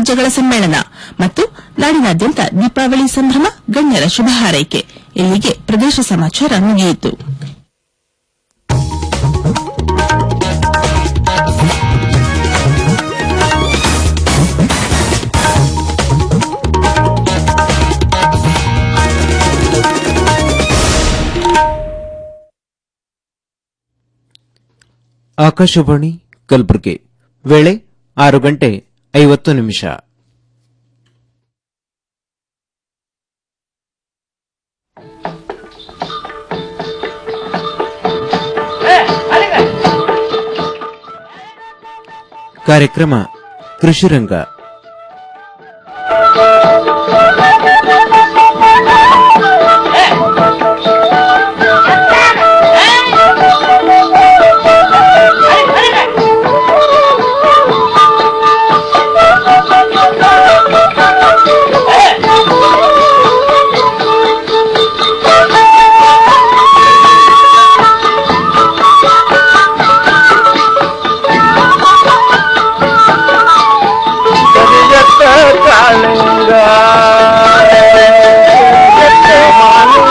ರಾಜ್ಯಗಳ ಸಮ್ಮೇಳನ ಮತ್ತು ನಾಡಿನಾದ್ಯಂತ ದೀಪಾವಳಿ ಸಂಭ್ರಮ ಗಣ್ಯರ ಶುಭ ಹಾರೈಕೆ ಇಲ್ಲಿಗೆ ಪ್ರದೇಶ ಸಮಾಚಾರ ಮುಗಿಯಿತು ಆಕಾಶವಾಣಿ ಕಲಬುರಗಿ ವೇಳೆ ಆರು ಗಂಟೆ ಐವತ್ತು ನಿಮಿಷ ಕಾರ್ಯಕ್ರಮ ಕೃಷಿರಂಗ ಕರಿಯತ್ತ ಕಾಳಿಂಗ ಕರಿಯತ್ತ ಮಾಲಿಂಗ.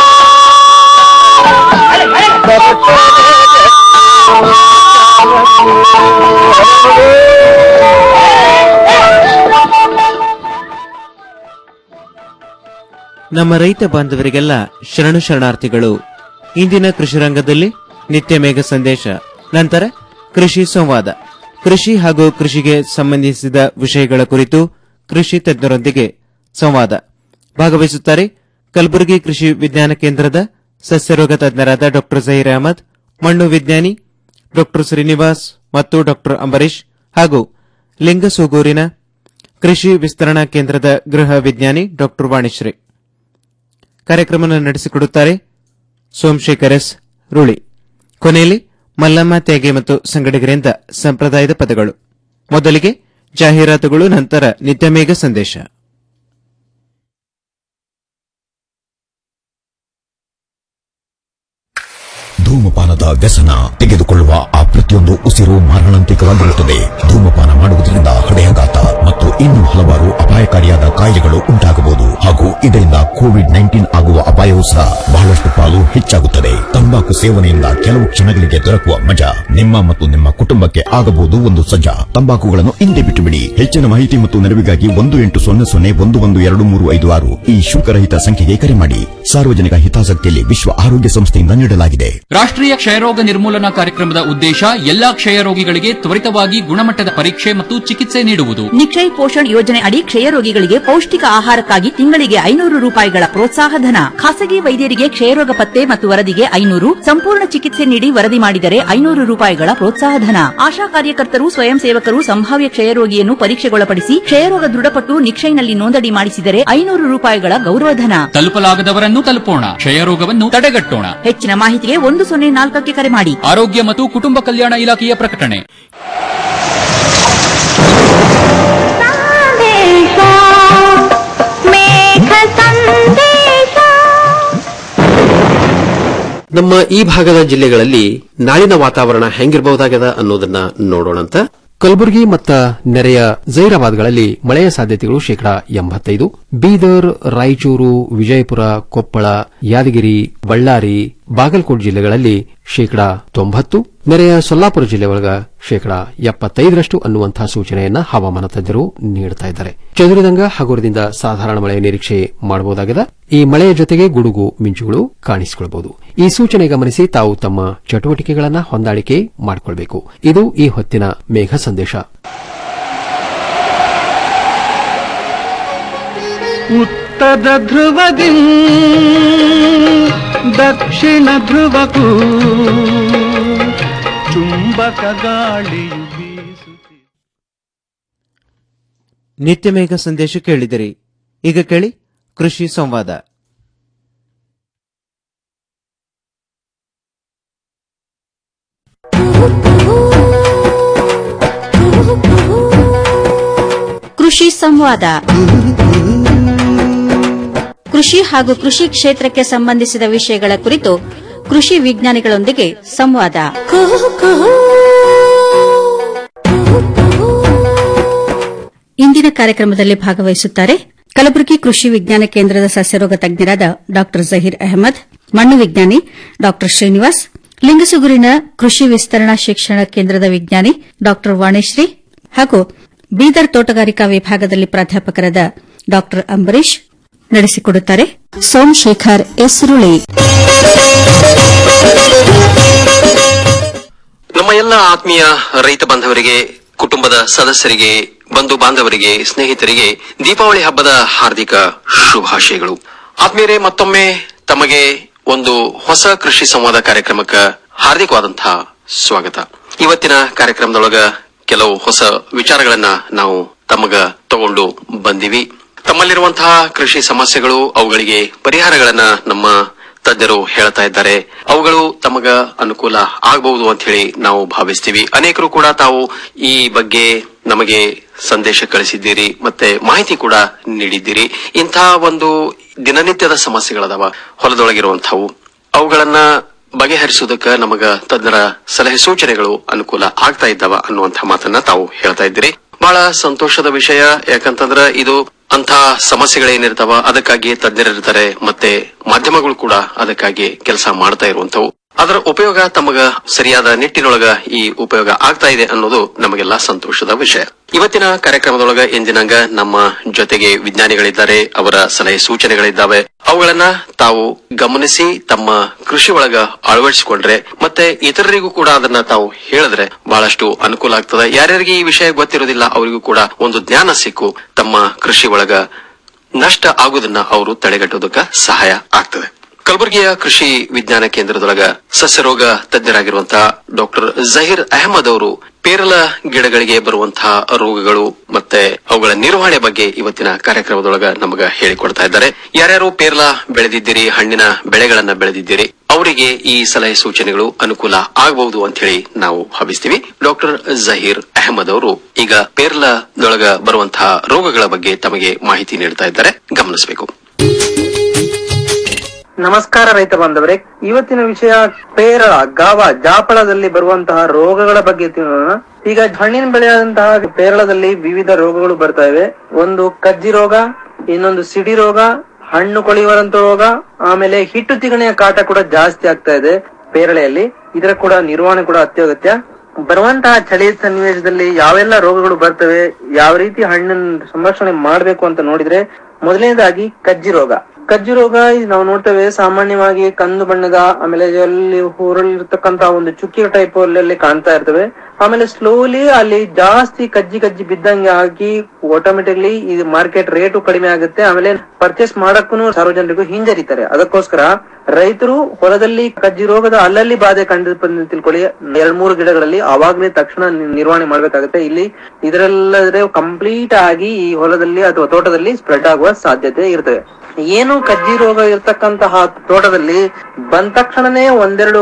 ನಮ್ಮ ರೈತ ಬಾಂಧವರಿಗೆಲ್ಲ ಶರಣು ಶರಣಾರ್ಥಿಗಳು ಇಂದಿನ ಕೃಷಿ ರಂಗದಲ್ಲಿ ನಿತ್ಯ ಮೇಘ ಸಂದೇಶ ನಂತರ ಕೃಷಿ ಸಂವಾದ ಕೃಷಿ ಹಾಗೂ ಕೃಷಿಗೆ ಸಂಬಂಧಿಸಿದ ವಿಷಯಗಳ ಕುರಿತು ಕೃಷಿ ತಜ್ಞರೊಂದಿಗೆ ಸಂವಾದ ಭಾಗವಹಿಸುತ್ತಾರೆ ಕಲಬುರಗಿ ಕೃಷಿ ವಿಜ್ಞಾನ ಕೇಂದ್ರದ ಸಸ್ಯರೋಗ ತಜ್ಞರಾದ ಡಾ ಜಹೀರ್ ಅಹಮದ್ ಮಣ್ಣು ವಿಜ್ಞಾನಿ ಡಾ ಶ್ರೀನಿವಾಸ್ ಮತ್ತು ಡಾ ಅಂಬರೀಶ್ ಹಾಗೂ ಲಿಂಗಸೂಗೂರಿನ ಕೃಷಿ ವಿಸ್ತರಣಾ ಕೇಂದ್ರದ ಗೃಹ ವಿಜ್ಞಾನಿ ಡಾ ವಾಣಿಶ್ರೀ ಕಾರ್ಯಕ್ರಮ ನಡೆಸಿಕೊಡುತ್ತಾರೆ ಸೋಮಶೇಖರ್ ಎಸ್ ರುಳಿ ಕೊನೆಯಲ್ಲಿ ಮಲ್ಲಮ್ಮ ತ್ಯಾಗೆ ಮತ್ತು ಸಂಗಡಿಗರಿಂದ ಸಂಪ್ರದಾಯದ ಪದಗಳು ಮೊದಲಿಗೆ ಜಾಹೀರಾತುಗಳು ನಂತರ ನಿತ್ಯಮೇಘ ಸಂದೇಶ ಧೂಮಪಾನದ ವ್ಯಸನ ತೆಗೆದುಕೊಳ್ಳುವ ಆ ಪ್ರತಿಯೊಂದು ಉಸಿರು ಮಾರಣಾಂತಿಕವಾಗಿರುತ್ತದೆ ಧೂಮಪಾನ ಮಾಡುವುದರಿಂದ ಹೃದಯಾಘಾತ ಮತ್ತು ಇನ್ನೂ ಹಲವಾರು ಅಪಾಯಕಾರಿಯಾದ ಕಾಯಿಲೆಗಳು ಉಂಟಾಗಬಹುದು ಹಾಗೂ ಇದರಿಂದ ಕೋವಿಡ್ ನೈನ್ಟೀನ್ ಆಗುವ ಅಪಾಯವೂ ಸಹ ಬಹಳಷ್ಟು ಪಾಲು ಹೆಚ್ಚಾಗುತ್ತದೆ ತಂಬಾಕು ಸೇವನೆಯಿಂದ ಕೆಲವು ಕ್ಷಣಗಳಿಗೆ ದೊರಕುವ ಮಜಾ ನಿಮ್ಮ ಮತ್ತು ನಿಮ್ಮ ಕುಟುಂಬಕ್ಕೆ ಆಗಬಹುದು ಒಂದು ಸಜ್ಜಾ ತಂಬಾಕುಗಳನ್ನು ಹಿಂದೆ ಬಿಟ್ಟು ಬಿಡಿ ಹೆಚ್ಚಿನ ಮಾಹಿತಿ ಮತ್ತು ನೆರವಿಗಾಗಿ ಒಂದು ಎಂಟು ಸೊನ್ನೆ ಸೊನ್ನೆ ಒಂದು ಒಂದು ಎರಡು ಮೂರು ಐದು ಆರು ಈ ಶುಲ್ಕರಹಿತ ಸಂಖ್ಯೆಗೆ ಕರೆ ಮಾಡಿ ಸಾರ್ವಜನಿಕ ಹಿತಾಸಕ್ತಿಯಲ್ಲಿ ವಿಶ್ವ ಆರೋಗ್ಯ ಸಂಸ್ಥೆಯಿಂದ ನೀಡಲಾಗಿದೆ ರಾಷ್ಟ್ರೀಯ ಕ್ಷಯರೋಗ ನಿರ್ಮೂಲನಾ ಕಾರ್ಯಕ್ರಮದ ಉದ್ದೇಶ ಎಲ್ಲಾ ಕ್ಷಯರೋಗಿಗಳಿಗೆ ತ್ವರಿತವಾಗಿ ಗುಣಮಟ್ಟದ ಪರೀಕ್ಷೆ ಮತ್ತು ಚಿಕಿತ್ಸೆ ನೀಡುವುದು ನಿಕ್ಷಯ್ ಪೋಷಣ್ ಯೋಜನೆ ಅಡಿ ಕ್ಷಯರೋಗಿಗಳಿಗೆ ಪೌಷ್ಟಿಕ ಆಹಾರಕ್ಕಾಗಿ ತಿಂಗಳಿಗೆ ಐನೂರು ರೂಪಾಯಿಗಳ ಪ್ರೋತ್ಸಾಹಧನ ಖಾಸಗಿ ವೈದ್ಯರಿಗೆ ಕ್ಷಯರೋಗ ಪತ್ತೆ ಮತ್ತು ವರದಿಗೆ ಐನೂರು ಸಂಪೂರ್ಣ ಚಿಕಿತ್ಸೆ ನೀಡಿ ವರದಿ ಮಾಡಿದರೆ ಐನೂರು ರೂಪಾಯಿಗಳ ಪ್ರೋತ್ಸಾಹಧನ ಆಶಾ ಕಾರ್ಯಕರ್ತರು ಸ್ವಯಂ ಸೇವಕರು ಸಂಭಾವ್ಯ ಕ್ಷಯರೋಗಿಯನ್ನು ಪರೀಕ್ಷೆಗೊಳಪಡಿಸಿ ಕ್ಷಯರೋಗ ದೃಢಪಟ್ಟು ನಿಕ್ಷಯ್ನಲ್ಲಿ ನೋಂದಣಿ ಮಾಡಿಸಿದರೆ ಐನೂರು ರೂಪಾಯಿಗಳ ಗೌರವಧನ ತಲುಪಲಾಗದವರನ್ನು ತಲುಪೋಣ ಕ್ಷಯರೋಗವನ್ನು ತಡೆಗಟ್ಟೋಣ ಹೆಚ್ಚಿನ ಮಾಹಿತಿಗೆ ಒಂದು ಸೊನ್ನೆ ನಾಲ್ಕಕ್ಕೆ ಕರೆ ಮಾಡಿ ಆರೋಗ್ಯ ಮತ್ತು ಕುಟುಂಬ ಕಲ್ಯಾಣ ಇಲಾಖೆಯ ಪ್ರಕಟಣೆ ನಮ್ಮ ಈ ಭಾಗದ ಜಿಲ್ಲೆಗಳಲ್ಲಿ ನಾಳಿನ ವಾತಾವರಣ ಹೆಂಗಿರಬಹುದಾಗದ ಅನ್ನೋದನ್ನ ನೋಡೋಣಂತ ಕಲಬುರಗಿ ಮತ್ತು ನೆರೆಯ ಜೈರಾಬಾದ್ಗಳಲ್ಲಿ ಮಳೆಯ ಸಾಧ್ಯತೆಗಳು ಶೇಕಡಾ ಎಂಬತ್ತೈದು ಬೀದರ್ ರಾಯಚೂರು ವಿಜಯಪುರ ಕೊಪ್ಪಳ ಯಾದಗಿರಿ ಬಳ್ಳಾರಿ ಬಾಗಲಕೋಟ್ ಜಿಲ್ಲೆಗಳಲ್ಲಿ ಶೇಕಡಾ ತೊಂಬತ್ತು ನೆರೆಯ ಸೊಲ್ಲಾಪುರ ಜಿಲ್ಲೆ ಒಳಗ ಶೇಕಡಾ ಎಪ್ಪತ್ತೈದರಷ್ಟು ಅನ್ನುವಂತಹ ಸೂಚನೆಯನ್ನ ಹವಾಮಾನ ತಜ್ಞರು ನೀಡುತ್ತಾ ಇದ್ದಾರೆ ಚದುರಿದಂಗ ಹಗುರದಿಂದ ಸಾಧಾರಣ ಮಳೆಯ ನಿರೀಕ್ಷೆ ಮಾಡಬಹುದಾಗಿದೆ ಈ ಮಳೆಯ ಜೊತೆಗೆ ಗುಡುಗು ಮಿಂಚುಗಳು ಕಾಣಿಸಿಕೊಳ್ಳಬಹುದು ಈ ಸೂಚನೆ ಗಮನಿಸಿ ತಾವು ತಮ್ಮ ಚಟುವಟಿಕೆಗಳನ್ನ ಹೊಂದಾಣಿಕೆ ಮಾಡಿಕೊಳ್ಳಬೇಕು ಇದು ಈ ಹೊತ್ತಿನ ಮೇಘ ಸಂದೇಶ ಉತ್ತರ ಧ್ರುವದಿ ದಕ್ಷಿಣ ಧ್ರುವಕ್ಕೂ ಚುಂಬಕ ಗಾಳಿಯು ಬೀಸುತ್ತಿದೆ ನಿತ್ಯಮೇಘ ಸಂದೇಶ ಕೇಳಿದಿರಿ ಈಗ ಕೇಳಿ ಕೃಷಿ ಸಂವಾದ ಕೃಷಿ ಸಂವಾದ ಕೃಷಿ ಹಾಗೂ ಕೃಷಿ ಕ್ಷೇತ್ರಕ್ಕೆ ಸಂಬಂಧಿಸಿದ ವಿಷಯಗಳ ಕುರಿತು ಕೃಷಿ ವಿಜ್ಞಾನಿಗಳೊಂದಿಗೆ ಸಂವಾದ ಇಂದಿನ ಕಾರ್ಯಕ್ರಮದಲ್ಲಿ ಭಾಗವಹಿಸುತ್ತಾರೆ ಕಲಬುರಗಿ ಕೃಷಿ ವಿಜ್ಞಾನ ಕೇಂದ್ರದ ಸಸ್ಯರೋಗ ತಜ್ಞರಾದ ಡಾ ಜಹೀರ್ ಅಹಮದ್ ಮಣ್ಣು ವಿಜ್ಞಾನಿ ಡಾ ಶ್ರೀನಿವಾಸ್ ಲಿಂಗಸುಗೂರಿನ ಕೃಷಿ ವಿಸ್ತರಣಾ ಶಿಕ್ಷಣ ಕೇಂದ್ರದ ವಿಜ್ಞಾನಿ ಡಾ ವಾಣಿಶ್ರೀ ಹಾಗೂ ಬೀದರ್ ತೋಟಗಾರಿಕಾ ವಿಭಾಗದಲ್ಲಿ ಪ್ರಾಧ್ಯಾಪಕರಾದ ಡಾ ಅಂಬರೀಶ್ ನಡೆಸಿಕೊಡುತ್ತಾರೆ ಸೋಮಶೇಖರ್ ಎಸ್ರುಳಿ ನಮ್ಮ ಎಲ್ಲ ಆತ್ಮೀಯ ರೈತ ಬಾಂಧವರಿಗೆ ಕುಟುಂಬದ ಸದಸ್ಯರಿಗೆ ಬಂಧು ಬಾಂಧವರಿಗೆ ಸ್ನೇಹಿತರಿಗೆ ದೀಪಾವಳಿ ಹಬ್ಬದ ಹಾರ್ದಿಕ ಶುಭಾಶಯಗಳು ಆತ್ಮೀಯರೇ ಮತ್ತೊಮ್ಮೆ ತಮಗೆ ಒಂದು ಹೊಸ ಕೃಷಿ ಸಂವಾದ ಕಾರ್ಯಕ್ರಮಕ್ಕೆ ಹಾರ್ದಿಕವಾದಂತಹ ಸ್ವಾಗತ ಇವತ್ತಿನ ಕಾರ್ಯಕ್ರಮದೊಳಗ ಕೆಲವು ಹೊಸ ವಿಚಾರಗಳನ್ನ ನಾವು ತಮಗ ತಗೊಂಡು ಬಂದಿವಿ ತಮ್ಮಲ್ಲಿರುವಂತಹ ಕೃಷಿ ಸಮಸ್ಯೆಗಳು ಅವುಗಳಿಗೆ ಪರಿಹಾರಗಳನ್ನ ನಮ್ಮ ತಜ್ಞರು ಹೇಳ್ತಾ ಇದ್ದಾರೆ ಅವುಗಳು ತಮಗ ಅನುಕೂಲ ಆಗಬಹುದು ಅಂತ ಹೇಳಿ ನಾವು ಭಾವಿಸ್ತೀವಿ ಅನೇಕರು ಕೂಡ ತಾವು ಈ ಬಗ್ಗೆ ನಮಗೆ ಸಂದೇಶ ಕಳಿಸಿದ್ದೀರಿ ಮತ್ತೆ ಮಾಹಿತಿ ಕೂಡ ನೀಡಿದ್ದೀರಿ ಇಂತಹ ಒಂದು ದಿನನಿತ್ಯದ ಸಮಸ್ಯೆಗಳದಾವ ಹೊಲದೊಳಗಿರುವಂತವು ಅವುಗಳನ್ನ ಬಗೆಹರಿಸುವುದಕ್ಕೆ ನಮಗ ತಜ್ಞರ ಸಲಹೆ ಸೂಚನೆಗಳು ಅನುಕೂಲ ಆಗ್ತಾ ಇದ್ದಾವ ಅನ್ನುವಂಥ ಮಾತನ್ನ ತಾವು ಹೇಳ್ತಾ ಇದ್ದೀರಿ ಬಹಳ ಸಂತೋಷದ ವಿಷಯ ಯಾಕಂತಂದ್ರ ಇದು ಅಂತ ಸಮಸ್ಯೆಗಳೇನಿರ್ತಾವ ಅದಕ್ಕಾಗಿ ತಜ್ಞರಿರ್ತಾರೆ ಮತ್ತೆ ಮಾಧ್ಯಮಗಳು ಕೂಡ ಅದಕ್ಕಾಗಿ ಕೆಲಸ ಮಾಡ್ತಾ ಇರುವಂತವು ಅದರ ಉಪಯೋಗ ತಮಗ ಸರಿಯಾದ ನಿಟ್ಟಿನೊಳಗ ಈ ಉಪಯೋಗ ಆಗ್ತಾ ಇದೆ ಅನ್ನೋದು ನಮಗೆಲ್ಲ ಸಂತೋಷದ ವಿಷಯ ಇವತ್ತಿನ ಕಾರ್ಯಕ್ರಮದೊಳಗ ಎಂದಿನಂಗ ನಮ್ಮ ಜೊತೆಗೆ ವಿಜ್ಞಾನಿಗಳಿದ್ದಾರೆ ಅವರ ಸಲಹೆ ಸೂಚನೆಗಳಿದ್ದಾವೆ ಅವುಗಳನ್ನ ತಾವು ಗಮನಿಸಿ ತಮ್ಮ ಕೃಷಿ ಒಳಗ ಅಳವಡಿಸಿಕೊಂಡ್ರೆ ಮತ್ತೆ ಇತರರಿಗೂ ಕೂಡ ಅದನ್ನ ತಾವು ಹೇಳಿದ್ರೆ ಬಹಳಷ್ಟು ಅನುಕೂಲ ಆಗ್ತದೆ ಯಾರ್ಯಾರಿಗೆ ಈ ವಿಷಯ ಗೊತ್ತಿರೋದಿಲ್ಲ ಅವರಿಗೂ ಕೂಡ ಒಂದು ಜ್ಞಾನ ಸಿಕ್ಕು ತಮ್ಮ ಕೃಷಿ ಒಳಗ ನಷ್ಟ ಆಗುವುದನ್ನ ಅವರು ತಡೆಗಟ್ಟೋದಕ್ಕ ಸಹಾಯ ಆಗ್ತದೆ ಕಲಬುರಗಿಯ ಕೃಷಿ ವಿಜ್ಞಾನ ಕೇಂದ್ರದೊಳಗ ಸಸ್ಯರೋಗ ತಜ್ಞರಾಗಿರುವಂತಹ ಡಾಕ್ಟರ್ ಜಹೀರ್ ಅಹಮದ್ ಅವರು ಪೇರಲ ಗಿಡಗಳಿಗೆ ಬರುವಂತಹ ರೋಗಗಳು ಮತ್ತೆ ಅವುಗಳ ನಿರ್ವಹಣೆ ಬಗ್ಗೆ ಇವತ್ತಿನ ಕಾರ್ಯಕ್ರಮದೊಳಗ ನಮಗ ಹೇಳಿಕೊಡ್ತಾ ಇದ್ದಾರೆ ಯಾರ್ಯಾರು ಪೇರಲ ಬೆಳೆದಿದ್ದೀರಿ ಹಣ್ಣಿನ ಬೆಳೆಗಳನ್ನ ಬೆಳೆದಿದ್ದೀರಿ ಅವರಿಗೆ ಈ ಸಲಹೆ ಸೂಚನೆಗಳು ಅನುಕೂಲ ಆಗಬಹುದು ಅಂತ ಹೇಳಿ ನಾವು ಭಾವಿಸ್ತೀವಿ ಡಾಕ್ಟರ್ ಜಹೀರ್ ಅಹಮದ್ ಅವರು ಈಗ ಪೇರ್ಲದೊಳಗ ಬರುವಂತಹ ರೋಗಗಳ ಬಗ್ಗೆ ತಮಗೆ ಮಾಹಿತಿ ನೀಡ್ತಾ ಇದ್ದಾರೆ ಗಮನಿಸಬೇಕು ನಮಸ್ಕಾರ ರೈತ ಬಾಂಧವರೇ ಇವತ್ತಿನ ವಿಷಯ ಪೇರಳ ಗಾವ ಜಾಪಳದಲ್ಲಿ ಬರುವಂತಹ ರೋಗಗಳ ಬಗ್ಗೆ ತಿಳಿಯೋಣ ಈಗ ಹಣ್ಣಿನ ಬೆಳೆಯಾದಂತಹ ಪೇರಳದಲ್ಲಿ ವಿವಿಧ ರೋಗಗಳು ಬರ್ತಾ ಇವೆ ಒಂದು ಕಜ್ಜಿ ರೋಗ ಇನ್ನೊಂದು ಸಿಡಿ ರೋಗ ಹಣ್ಣು ಕೊಳೆಯುವಂತ ರೋಗ ಆಮೇಲೆ ಹಿಟ್ಟು ತಿಗಣೆಯ ಕಾಟ ಕೂಡ ಜಾಸ್ತಿ ಆಗ್ತಾ ಇದೆ ಪೇರಳೆಯಲ್ಲಿ ಇದರ ಕೂಡ ನಿರ್ವಹಣೆ ಕೂಡ ಅತ್ಯಗತ್ಯ ಬರುವಂತಹ ಚಳಿ ಸನ್ನಿವೇಶದಲ್ಲಿ ಯಾವೆಲ್ಲ ರೋಗಗಳು ಬರ್ತವೆ ಯಾವ ರೀತಿ ಹಣ್ಣನ್ನು ಸಂರಕ್ಷಣೆ ಮಾಡಬೇಕು ಅಂತ ನೋಡಿದ್ರೆ ಮೊದಲನೇದಾಗಿ ಕಜ್ಜಿ ರೋಗ ಕಜ್ಜಿ ರೋಗ ನಾವು ನೋಡ್ತೇವೆ ಸಾಮಾನ್ಯವಾಗಿ ಕಂದು ಬಣ್ಣದ ಆಮೇಲೆ ಅಲ್ಲಿ ಊರಲ್ಲಿರ್ತಕ್ಕಂತ ಒಂದು ಚುಕ್ಕಿ ಟೈಪ್ ಅಲ್ಲಿ ಕಾಣ್ತಾ ಇರ್ತವೆ ಆಮೇಲೆ ಸ್ಲೋಲಿ ಅಲ್ಲಿ ಜಾಸ್ತಿ ಕಜ್ಜಿ ಕಜ್ಜಿ ಬಿದ್ದಂಗೆ ಆಗಿ ಆಟೋಮೆಟಿಕ್ಲಿ ಇದು ಮಾರ್ಕೆಟ್ ರೇಟು ಕಡಿಮೆ ಆಗುತ್ತೆ ಆಮೇಲೆ ಪರ್ಚೇಸ್ ಮಾಡಕ್ಕೂ ಸಾರ್ವಜನಿಕರಿಗೂ ಹಿಂಜರಿತಾರೆ ಅದಕ್ಕೋಸ್ಕರ ರೈತರು ಹೊಲದಲ್ಲಿ ಕಜ್ಜಿ ರೋಗದ ಅಲ್ಲಲ್ಲಿ ಬಾಧೆ ಕಂಡು ಬಂದು ತಿಳ್ಕೊಳ್ಳಿ ಎರಡ್ ಮೂರು ಗಿಡಗಳಲ್ಲಿ ಅವಾಗ್ಲೇ ತಕ್ಷಣ ನಿ- ನಿರ್ವಹಣೆ ಮಾಡ್ಬೇಕಾಗುತ್ತೆ ಇಲ್ಲಿ ಇದರೆಲ್ಲದ್ರೆ ಕಂಪ್ಲೀಟ್ ಆಗಿ ಈ ಹೊಲದಲ್ಲಿ ಅಥವಾ ತೋಟದಲ್ಲಿ ಸ್ಪ್ರೆಡ್ ಆಗುವ ಸಾಧ್ಯತೆ ಇರ್ತದೆ ಏನು ಕಜ್ಜಿ ರೋಗ ಇರ್ತಕ್ಕಂತಹ ತೋಟದಲ್ಲಿ ಬಂದ ತಕ್ಷಣನೇ ಒಂದೆರಡು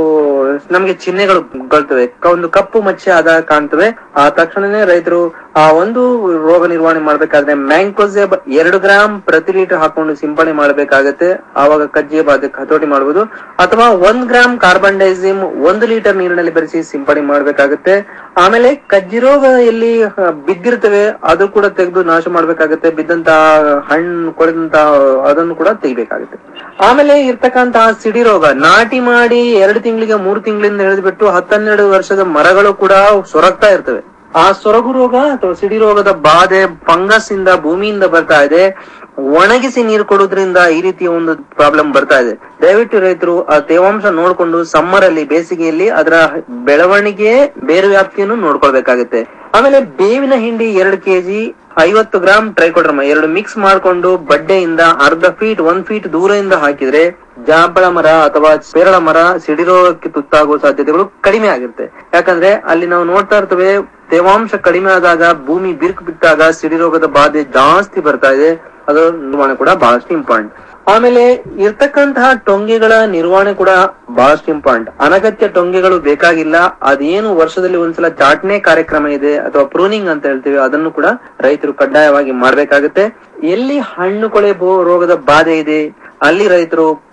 ನಮಗೆ ಚಿಹ್ನೆಗಳು ಬರ್ತವೆ ಕ- ಒಂದು ಕಪ್ಪು ಮಚ್ಚೆ ಆದ ಕಾಣ್ತವೆ ಆ ತಕ್ಷಣನೇ ರೈತರು ಆ ಒಂದು ರೋಗ ನಿರ್ವಹಣೆ ಮಾಡ್ಬೇಕಾದ್ರೆ ಮ್ಯಾಂಕೋಸೆಬ್ ಎರಡು ಗ್ರಾಮ್ ಪ್ರತಿ ಲೀಟರ್ ಹಾಕೊಂಡು ಸಿಂಪಡಣೆ ಮಾಡಬೇಕಾಗತ್ತೆ ಆವಾಗ ಕಜ್ಜಿಯ ಬಾಧೆ ಹತೋಟಿ ಮಾಡಬಹುದು ಅಥವಾ ಒಂದ್ ಗ್ರಾಮ್ ಕಾರ್ಬನ್ ಡೈಸಿಮ್ ಒಂದು ಲೀಟರ್ ನೀರಿನಲ್ಲಿ ಬೆರೆಸಿ ಸಿಂಪಡಣೆ ಮಾಡಬೇಕಾಗತ್ತೆ ಆಮೇಲೆ ಕಜ್ಜಿ ರೋಗ ಎಲ್ಲಿ ಆ, ಬಿದ್ದಿರ್ತವೆ ಅದು ಕೂಡ ತೆಗೆದು ನಾಶ ಮಾಡ್ಬೇಕಾಗತ್ತೆ ಬಿದ್ದಂತ ಹಣ್ಣು ಕೊಳೆದಂತ ಅದನ್ನು ಕೂಡ ತೆಗಿಬೇಕಾಗುತ್ತೆ ಆಮೇಲೆ ಇರ್ತಕ್ಕಂತಹ ಸಿಡಿ ರೋಗ ನಾಟಿ ಮಾಡಿ ಎರಡು ತಿಂಗಳಿಗೆ ಮೂರು ತಿಂಗಳಿಂದ ಹಿಡಿದ್ಬಿಟ್ಟು ಹತ್ತನ್ನೆರಡು ವರ್ಷದ ಮರಗಳು ಕೂಡ ಸೊರಗ್ತಾ ಇರ್ತವೆ ಆ ಸೊರಗು ರೋಗ ಅಥವಾ ಸಿಡಿ ರೋಗದ ಬಾಧೆ ಫಂಗಸ್ ಇಂದ ಭೂಮಿಯಿಂದ ಬರ್ತಾ ಇದೆ ಒಣಗಿಸಿ ನೀರು ಕೊಡೋದ್ರಿಂದ ಈ ರೀತಿಯ ಒಂದು ಪ್ರಾಬ್ಲಮ್ ಬರ್ತಾ ಇದೆ ದಯವಿಟ್ಟು ರೈತರು ಆ ತೇವಾಂಶ ನೋಡ್ಕೊಂಡು ಸಮ್ಮರ್ ಅಲ್ಲಿ ಬೇಸಿಗೆಯಲ್ಲಿ ಅದರ ಬೆಳವಣಿಗೆ ಬೇರೆ ವ್ಯಾಪ್ತಿಯನ್ನು ನೋಡ್ಕೊಳ್ಬೇಕಾಗುತ್ತೆ ಆಮೇಲೆ ಬೇವಿನ ಹಿಂಡಿ ಎರಡು ಕೆಜಿ ಐವತ್ತು ಗ್ರಾಮ್ ಟ್ರೈಕೋಡ್ರಮ ಎರಡು ಮಿಕ್ಸ್ ಮಾಡ್ಕೊಂಡು ಬಡ್ಡೆಯಿಂದ ಅರ್ಧ ಫೀಟ್ ಒಂದ್ ಫೀಟ್ ದೂರದಿಂದ ಹಾಕಿದ್ರೆ ಜಾಂಬಳ ಮರ ಅಥವಾ ಪೇರಳ ಮರ ಸಿಡಿರೋಗಕ್ಕೆ ತುತ್ತಾಗುವ ಸಾಧ್ಯತೆಗಳು ಕಡಿಮೆ ಆಗಿರುತ್ತೆ ಯಾಕಂದ್ರೆ ಅಲ್ಲಿ ನಾವು ನೋಡ್ತಾ ಇರ್ತೇವೆ ತೇವಾಂಶ ಕಡಿಮೆ ಆದಾಗ ಭೂಮಿ ಬಿರುಕು ಬಿಟ್ಟಾಗ ಸಿಡಿರೋಗದ ಬಾಧೆ ಜಾಸ್ತಿ ಬರ್ತಾ ಇದೆ ಅದರ ನಿರ್ವಹಣೆ ಕೂಡ ಬಹಳಷ್ಟು ಇಂಪಾರ್ಟೆಂಟ್ ಆಮೇಲೆ ಇರ್ತಕ್ಕಂತಹ ಟೊಂಗೆಗಳ ನಿರ್ವಹಣೆ ಕೂಡ ಬಹಳಷ್ಟು ಇಂಪಾರ್ಟೆಂಟ್ ಅನಗತ್ಯ ಟೊಂಗೆಗಳು ಬೇಕಾಗಿಲ್ಲ ಅದೇನು ವರ್ಷದಲ್ಲಿ ಒಂದ್ಸಲ ಚಾಟ್ನೆ ಕಾರ್ಯಕ್ರಮ ಇದೆ ಅಥವಾ ಪ್ರೂನಿಂಗ್ ಅಂತ ಹೇಳ್ತೀವಿ ಅದನ್ನು ಕೂಡ ರೈತರು ಕಡ್ಡಾಯವಾಗಿ ಮಾಡ್ಬೇಕಾಗುತ್ತೆ ಎಲ್ಲಿ ಹಣ್ಣು ಕೊಳೆ ಬೋ- ರೋಗದ ಬಾಧೆ ಇದೆ ಅಲ್ಲಿ ರೈತರು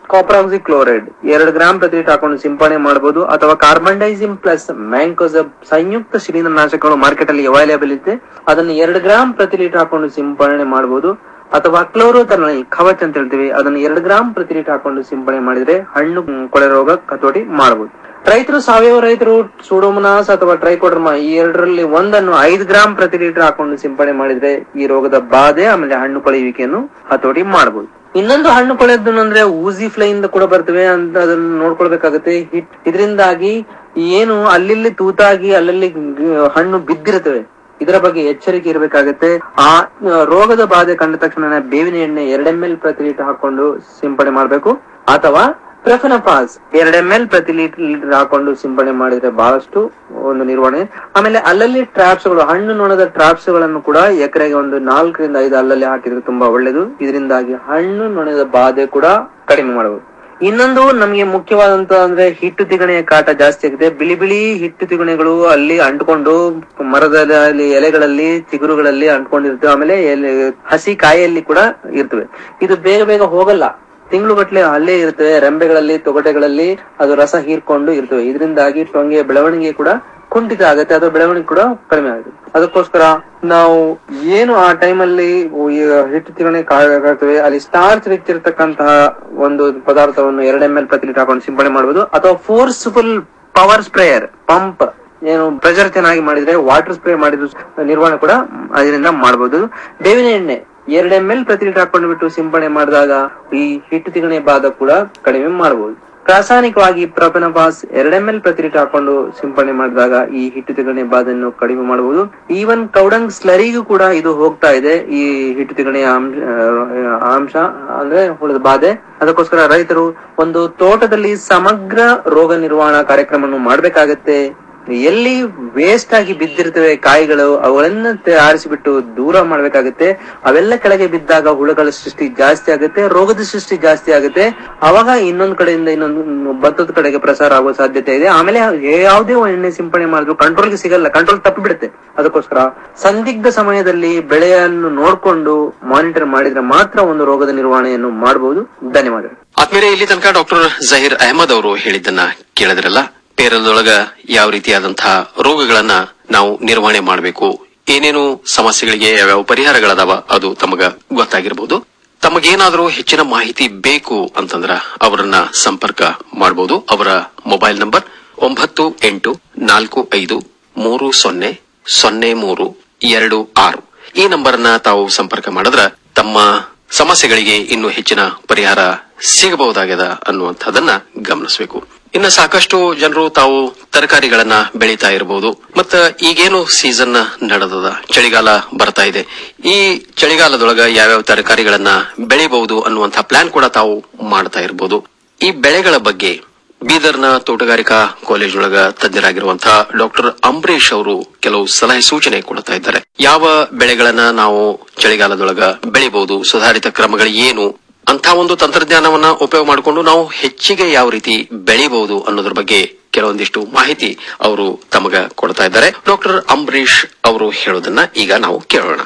ಕಾಪ್ರಾಕ್ಸಿ ಕ್ಲೋರೈಡ್ ಎರಡು ಗ್ರಾಂ ಪ್ರತಿ ಲೀಟರ್ ಹಾಕೊಂಡು ಸಿಂಪಡಣೆ ಮಾಡಬಹುದು ಅಥವಾ ಕಾರ್ಬನ್ ಡೈಸಿಮ್ ಪ್ಲಸ್ ಮ್ಯಾಂಕೋಸಬ್ ಸಂಯುಕ್ತ ಶಿಲೀಂಧ್ರನಾಶಕಗಳು ಮಾರ್ಕೆಟ್ ಅಲ್ಲಿ ಅವೈಲೇಬಲ್ ಇದೆ ಅದನ್ನು ಎರಡು ಗ್ರಾಂ ಪ್ರತಿ ಲೀಟರ್ ಹಾಕೊಂಡು ಸಿಂಪಡಣೆ ಮಾಡಬಹುದು ಅಥವಾ ಕ್ಲೋರೋಥರ್ನಲ್ ಕವಚ್ ಅಂತ ಹೇಳ್ತೀವಿ ಅದನ್ನು ಎರಡು ಗ್ರಾಂ ಪ್ರತಿ ಲೀಟರ್ ಹಾಕೊಂಡು ಸಿಂಪಡಣೆ ಮಾಡಿದ್ರೆ ಹಣ್ಣು ಮ್, ಕೊಳೆ ರೋಗ ಹತೋಟಿ ಮಾಡಬಹುದು ರೈತರು ಸಾವಯವ ರೈತರು ಸೂಡೋಮನಾಸ್ ಅಥವಾ ಟ್ರೈಕೋಡರ್ಮಾ ಈ ಎರಡರಲ್ಲಿ ಒಂದನ್ನು ಐದು ಗ್ರಾಂ ಪ್ರತಿ ಲೀಟರ್ ಹಾಕೊಂಡು ಸಿಂಪಡಣೆ ಮಾಡಿದ್ರೆ ಈ ರೋಗದ ಬಾಧೆ ಆಮೇಲೆ ಹಣ್ಣು ಕೊಳೆಯುವಿಕೆಯನ್ನು ಹತೋಟಿ ಮಾಡಬಹುದು ಇನ್ನೊಂದು ಹಣ್ಣು ಕೊಳೆದ್ದು ಅಂದ್ರೆ ಊಸಿ ಫ್ಲೈ ಇಂದ ಕೂಡ ಬರ್ತವೆ ಅಂತ ಅದನ್ನ ನೋಡ್ಕೊಳ್ಬೇಕಾಗುತ್ತೆ ಹಿಟ್ ಇದರಿಂದಾಗಿ ಏನು ಅಲ್ಲಿ ತೂತಾಗಿ ಅಲ್ಲಲ್ಲಿ ಗ್- ಹಣ್ಣು ಬಿದ್ದಿರುತ್ತವೆ ಇದರ ಬಗ್ಗೆ ಎಚ್ಚರಿಕೆ ಇರಬೇಕಾಗುತ್ತೆ ಆ ಆ, ರೋಗದ ಬಾಧೆ ಕಂಡ ತಕ್ಷಣ ಬೇವಿನ ಎಣ್ಣೆ ಎರಡ್ ಎಂ ಎಲ್ ಪ್ರತಿ ಲೀಟರ್ ಹಾಕೊಂಡು ಸಿಂಪಡಣೆ ಮಾಡಬೇಕು ಅಥವಾ ಪ್ರೆಫನಫಾಸ್ ಎರಡ್ ಎಂ ಎಲ್ ಪ್ರತಿ ಲೀಟರ್ ಹಾಕೊಂಡು ಸಿಂಪಡಣೆ ಮಾಡಿದ್ರೆ ಬಹಳಷ್ಟು ಒಂದು ನಿರ್ವಹಣೆ ಆಮೇಲೆ ಅಲ್ಲಲ್ಲಿ ಟ್ರಾಪ್ಸ್ ಗಳು ಹಣ್ಣು ನೊಣದ ಟ್ರಾಪ್ಸ್ ಗಳನ್ನು ಕೂಡ ಎಕರೆಗೆ ಒಂದು ನಾಲ್ಕರಿಂದ ಐದು ಅಲ್ಲಲ್ಲಿ ಹಾಕಿದ್ರೆ ತುಂಬಾ ಒಳ್ಳೇದು ಇದರಿಂದಾಗಿ ಹಣ್ಣು ನೊಣದ ಬಾಧೆ ಕೂಡ ಕಡಿಮೆ ಮಾಡಬಹುದು ಇನ್ನೊಂದು ನಮಗೆ ಮುಖ್ಯವಾದಂತ ಅಂದ್ರೆ ಹಿಟ್ಟು ತಿಗಣೆಯ ಕಾಟ ಜಾಸ್ತಿ ಆಗಿದೆ ಬಿಳಿ ಬಿಳಿ ಹಿಟ್ಟು ತಿಗಣೆಗಳು ಅಲ್ಲಿ ಅಂಟ್ಕೊಂಡು ಮರದಲ್ಲಿ ಎಲೆಗಳಲ್ಲಿ ಚಿಗುರುಗಳಲ್ಲಿ ಅಂಟ್ಕೊಂಡಿರ್ತವೆ ಆಮೇಲೆ ಎಲೆ ಹಸಿ ಕಾಯಲ್ಲಿ ಕೂಡ ಇರ್ತವೆ ಇದು ಬೇಗ ಬೇಗ ಹೋಗಲ್ಲ ತಿಂಗಳುಗಟ್ಲೆ ಅಲ್ಲೇ ಇರ್ತವೆ ರೆಂಬೆಗಳಲ್ಲಿ ತೊಗಟೆಗಳಲ್ಲಿ ಅದು ರಸ ಹೀರ್ಕೊಂಡು ಇರ್ತವೆ ಇದರಿಂದಾಗಿ ಟೊಂಗೆಯ ಬೆಳವಣಿಗೆ ಕೂಡ ಕುಂಠಿತ ಆಗುತ್ತೆ ಅದರ ಬೆಳವಣಿಗೆ ಕೂಡ ಕಡಿಮೆ ಆಗುತ್ತೆ ಅದಕ್ಕೋಸ್ಕರ ನಾವು ಏನು ಆ ಟೈಮಲ್ಲಿ ಹಿಟ್ಟು ತಿಗಣೆ ಕಾಯ್ತೇವೆ ಅಲ್ಲಿ ಸ್ಟಾರ್ಚ್ ಇರ್ತಕ್ಕಂತಹ ಒಂದು ಪದಾರ್ಥವನ್ನು ಎರಡು ಎಂ ಎಲ್ ಪ್ರತಿ ಲೀಟರ್ ಹಾಕೊಂಡು ಸಿಂಪಡಣೆ ಮಾಡಬಹುದು ಅಥವಾ ಫೋರ್ಸ್ಫುಲ್ ಪವರ್ ಸ್ಪ್ರೇಯರ್ ಪಂಪ್ ಏನು ಪ್ರೆಷರ್ ಚೆನ್ನಾಗಿ ಮಾಡಿದ್ರೆ ವಾಟರ್ ಸ್ಪ್ರೇ ಮಾಡಿದ್ರು ನಿರ್ವಹಣೆ ಕೂಡ ಅದರಿಂದ ಮಾಡಬಹುದು ಬೇವಿನ ಎಣ್ಣೆ ಎರಡು ಎಂ ಎಲ್ ಪ್ರತಿ ಲೀಟರ್ ಹಾಕೊಂಡು ಬಿಟ್ಟು ಸಿಂಪಡಣೆ ಮಾಡಿದಾಗ ಈ ಹಿಟ್ಟು ತಿಗಣೆ ಬಾಧ ಕೂಡ ಕಡಿಮೆ ಮಾಡಬಹುದು ರಾಸಾಯನಿಕವಾಗಿ ಪ್ರೊಪೆನಬಾಸ್ ಎರಡ್ ಎಂ ಎಲ್ ಪ್ರತಿ ಲೀಟರ್ ಹಾಕೊಂಡು ಸಿಂಪಡಣೆ ಮಾಡಿದಾಗ ಈ ಹಿಟ್ಟು ತಿಗಣೆ ಬಾಧೆಯನ್ನು ಕಡಿಮೆ ಮಾಡಬಹುದು ಈವನ್ ಕೌಡಂಗ್ ಸ್ಲರಿಗೂ ಕೂಡ ಇದು ಹೋಗ್ತಾ ಇದೆ ಈ ಹಿಟ್ಟು ತಿಗಣೆಯ ಅಂಶ ಆ, ಅಂಶ ಅಂದ್ರೆ ಹುಳದ ಬಾಧೆ ಅದಕ್ಕೋಸ್ಕರ ರೈತರು ಒಂದು ತೋಟದಲ್ಲಿ ಸಮಗ್ರ ರೋಗ ನಿರ್ವಹಣಾ ಕಾರ್ಯಕ್ರಮವನ್ನು ಮಾಡಬೇಕಾಗತ್ತೆ ಎಲ್ಲಿ ವೇಸ್ಟ್ ಆಗಿ ಬಿದ್ದಿರ್ತವೆ ಕಾಯಿಗಳು ಅವುಗಳನ್ನ ತೆ- ಆರಿಸಿಬಿಟ್ಟು ದೂರ ಮಾಡ್ಬೇಕಾಗುತ್ತೆ ಅವೆಲ್ಲ ಕೆಳಗೆ ಬಿದ್ದಾಗ ಹುಳುಗಳ ಸೃಷ್ಟಿ ಜಾಸ್ತಿ ಆಗುತ್ತೆ ರೋಗದ ಸೃಷ್ಟಿ ಜಾಸ್ತಿ ಆಗುತ್ತೆ ಅವಾಗ ಇನ್ನೊಂದ್ ಕಡೆಯಿಂದ ಇನ್ನೊಂದು ಭತ್ತದ ಕಡೆಗೆ ಪ್ರಸಾರ ಆಗುವ ಸಾಧ್ಯತೆ ಇದೆ ಆಮೇಲೆ ಯಾವುದೇ ಒಂದ್ ಎಣ್ಣೆ ಸಿಂಪಡಣೆ ಮಾಡಿದ್ರು ಕಂಟ್ರೋಲ್ಗೆ ಸಿಗಲ್ಲ ಕಂಟ್ರೋಲ್ ತಪ್ಪಿ ಬಿಡುತ್ತೆ ಅದಕ್ಕೋಸ್ಕರ ಸಂದಿಗ್ಧ ಸಮಯದಲ್ಲಿ ಬೆಳೆಯನ್ನು ನೋಡ್ಕೊಂಡು ಮಾನಿಟರ್ ಮಾಡಿದ್ರೆ ಮಾತ್ರ ಒಂದು ರೋಗದ ನಿರ್ವಹಣೆಯನ್ನು ಮಾಡಬಹುದು ಧನ್ಯವಾದಗಳು ಆದ್ಮೇಲೆ ಇಲ್ಲಿ ತನಕ ಡಾಕ್ಟರ್ ಜಹೀರ್ ಅಹಮದ್ ಅವರು ಹೇಳಿದ್ದನ್ನ ಕೇಳಿದ್ರಲ್ಲ ಪೇರಲದೊಳಗ ಯಾವ ರೀತಿಯಾದಂತಹ ರೋಗಗಳನ್ನ ನಾವು ನಿರ್ವಹಣೆ ಮಾಡಬೇಕು ಏನೇನು ಸಮಸ್ಯೆಗಳಿಗೆ ಯಾವ್ಯಾವ ಪರಿಹಾರಗಳದಾವ ಅದು ತಮಗ ಗೊತ್ತಾಗಿರ್ಬೋದು ತಮಗೇನಾದ್ರೂ ಹೆಚ್ಚಿನ ಮಾಹಿತಿ ಬೇಕು ಅಂತಂದ್ರ ಅವರನ್ನ ಸಂಪರ್ಕ ಮಾಡಬಹುದು ಅವರ ಮೊಬೈಲ್ ನಂಬರ್ ಒಂಬತ್ತು ಎಂಟು ನಾಲ್ಕು ಐದು ಮೂರು ಸೊನ್ನೆ ಸೊನ್ನೆ ಮೂರು ಎರಡು ಆರು ಈ ನಂಬರ್ನ ತಾವು ಸಂಪರ್ಕ ಮಾಡಿದ್ರ ತಮ್ಮ ಸಮಸ್ಯೆಗಳಿಗೆ ಇನ್ನೂ ಹೆಚ್ಚಿನ ಪರಿಹಾರ ಸಿಗಬಹುದಾಗ್ಯದ ಅನ್ನುವಂಥದ್ದನ್ನ ಗಮನಿಸಬೇಕು ಇನ್ನು ಸಾಕಷ್ಟು ಜನರು ತಾವು ತರಕಾರಿಗಳನ್ನ ಬೆಳೀತಾ ಇರಬಹುದು ಮತ್ತ ಈಗೇನು ಸೀಸನ್ ನಡೆದದ ಚಳಿಗಾಲ ಬರ್ತಾ ಇದೆ ಈ ಚಳಿಗಾಲದೊಳಗ ಯಾವ್ಯಾವ ತರಕಾರಿಗಳನ್ನ ಬೆಳಿಬಹುದು ಅನ್ನುವಂಥ ಪ್ಲಾನ್ ಕೂಡ ತಾವು ಮಾಡ್ತಾ ಇರಬಹುದು ಈ ಬೆಳೆಗಳ ಬಗ್ಗೆ ಬೀದರ್ನ ತೋಟಗಾರಿಕಾ ಕಾಲೇಜಿನೊಳಗ ತಜ್ಞರಾಗಿರುವಂತಹ ಡಾಕ್ಟರ್ ಅಂಬರೀಶ್ ಅವರು ಕೆಲವು ಸಲಹೆ ಸೂಚನೆ ಕೊಡ್ತಾ ಇದ್ದಾರೆ ಯಾವ ಬೆಳೆಗಳನ್ನ ನಾವು ಚಳಿಗಾಲದೊಳಗ ಬೆಳಿಬಹುದು ಸುಧಾರಿತ ಕ್ರಮಗಳು ಏನು ಅಂತ ಒಂದು ತಂತ್ರಜ್ಞಾನವನ್ನ ಉಪಯೋಗ ಮಾಡಿಕೊಂಡು ನಾವು ಹೆಚ್ಚಿಗೆ ಯಾವ ರೀತಿ ಬೆಳಿಬಹುದು ಅನ್ನೋದ್ರ ಬಗ್ಗೆ ಕೆಲವೊಂದಿಷ್ಟು ಮಾಹಿತಿ ಅವರು ತಮಗ ಕೊಡ್ತಾ ಇದ್ದಾರೆ ಡಾಕ್ಟರ್ ಅಂಬರೀಶ್ ಅವರು ಹೇಳೋದನ್ನ ಈಗ ನಾವು ಕೇಳೋಣ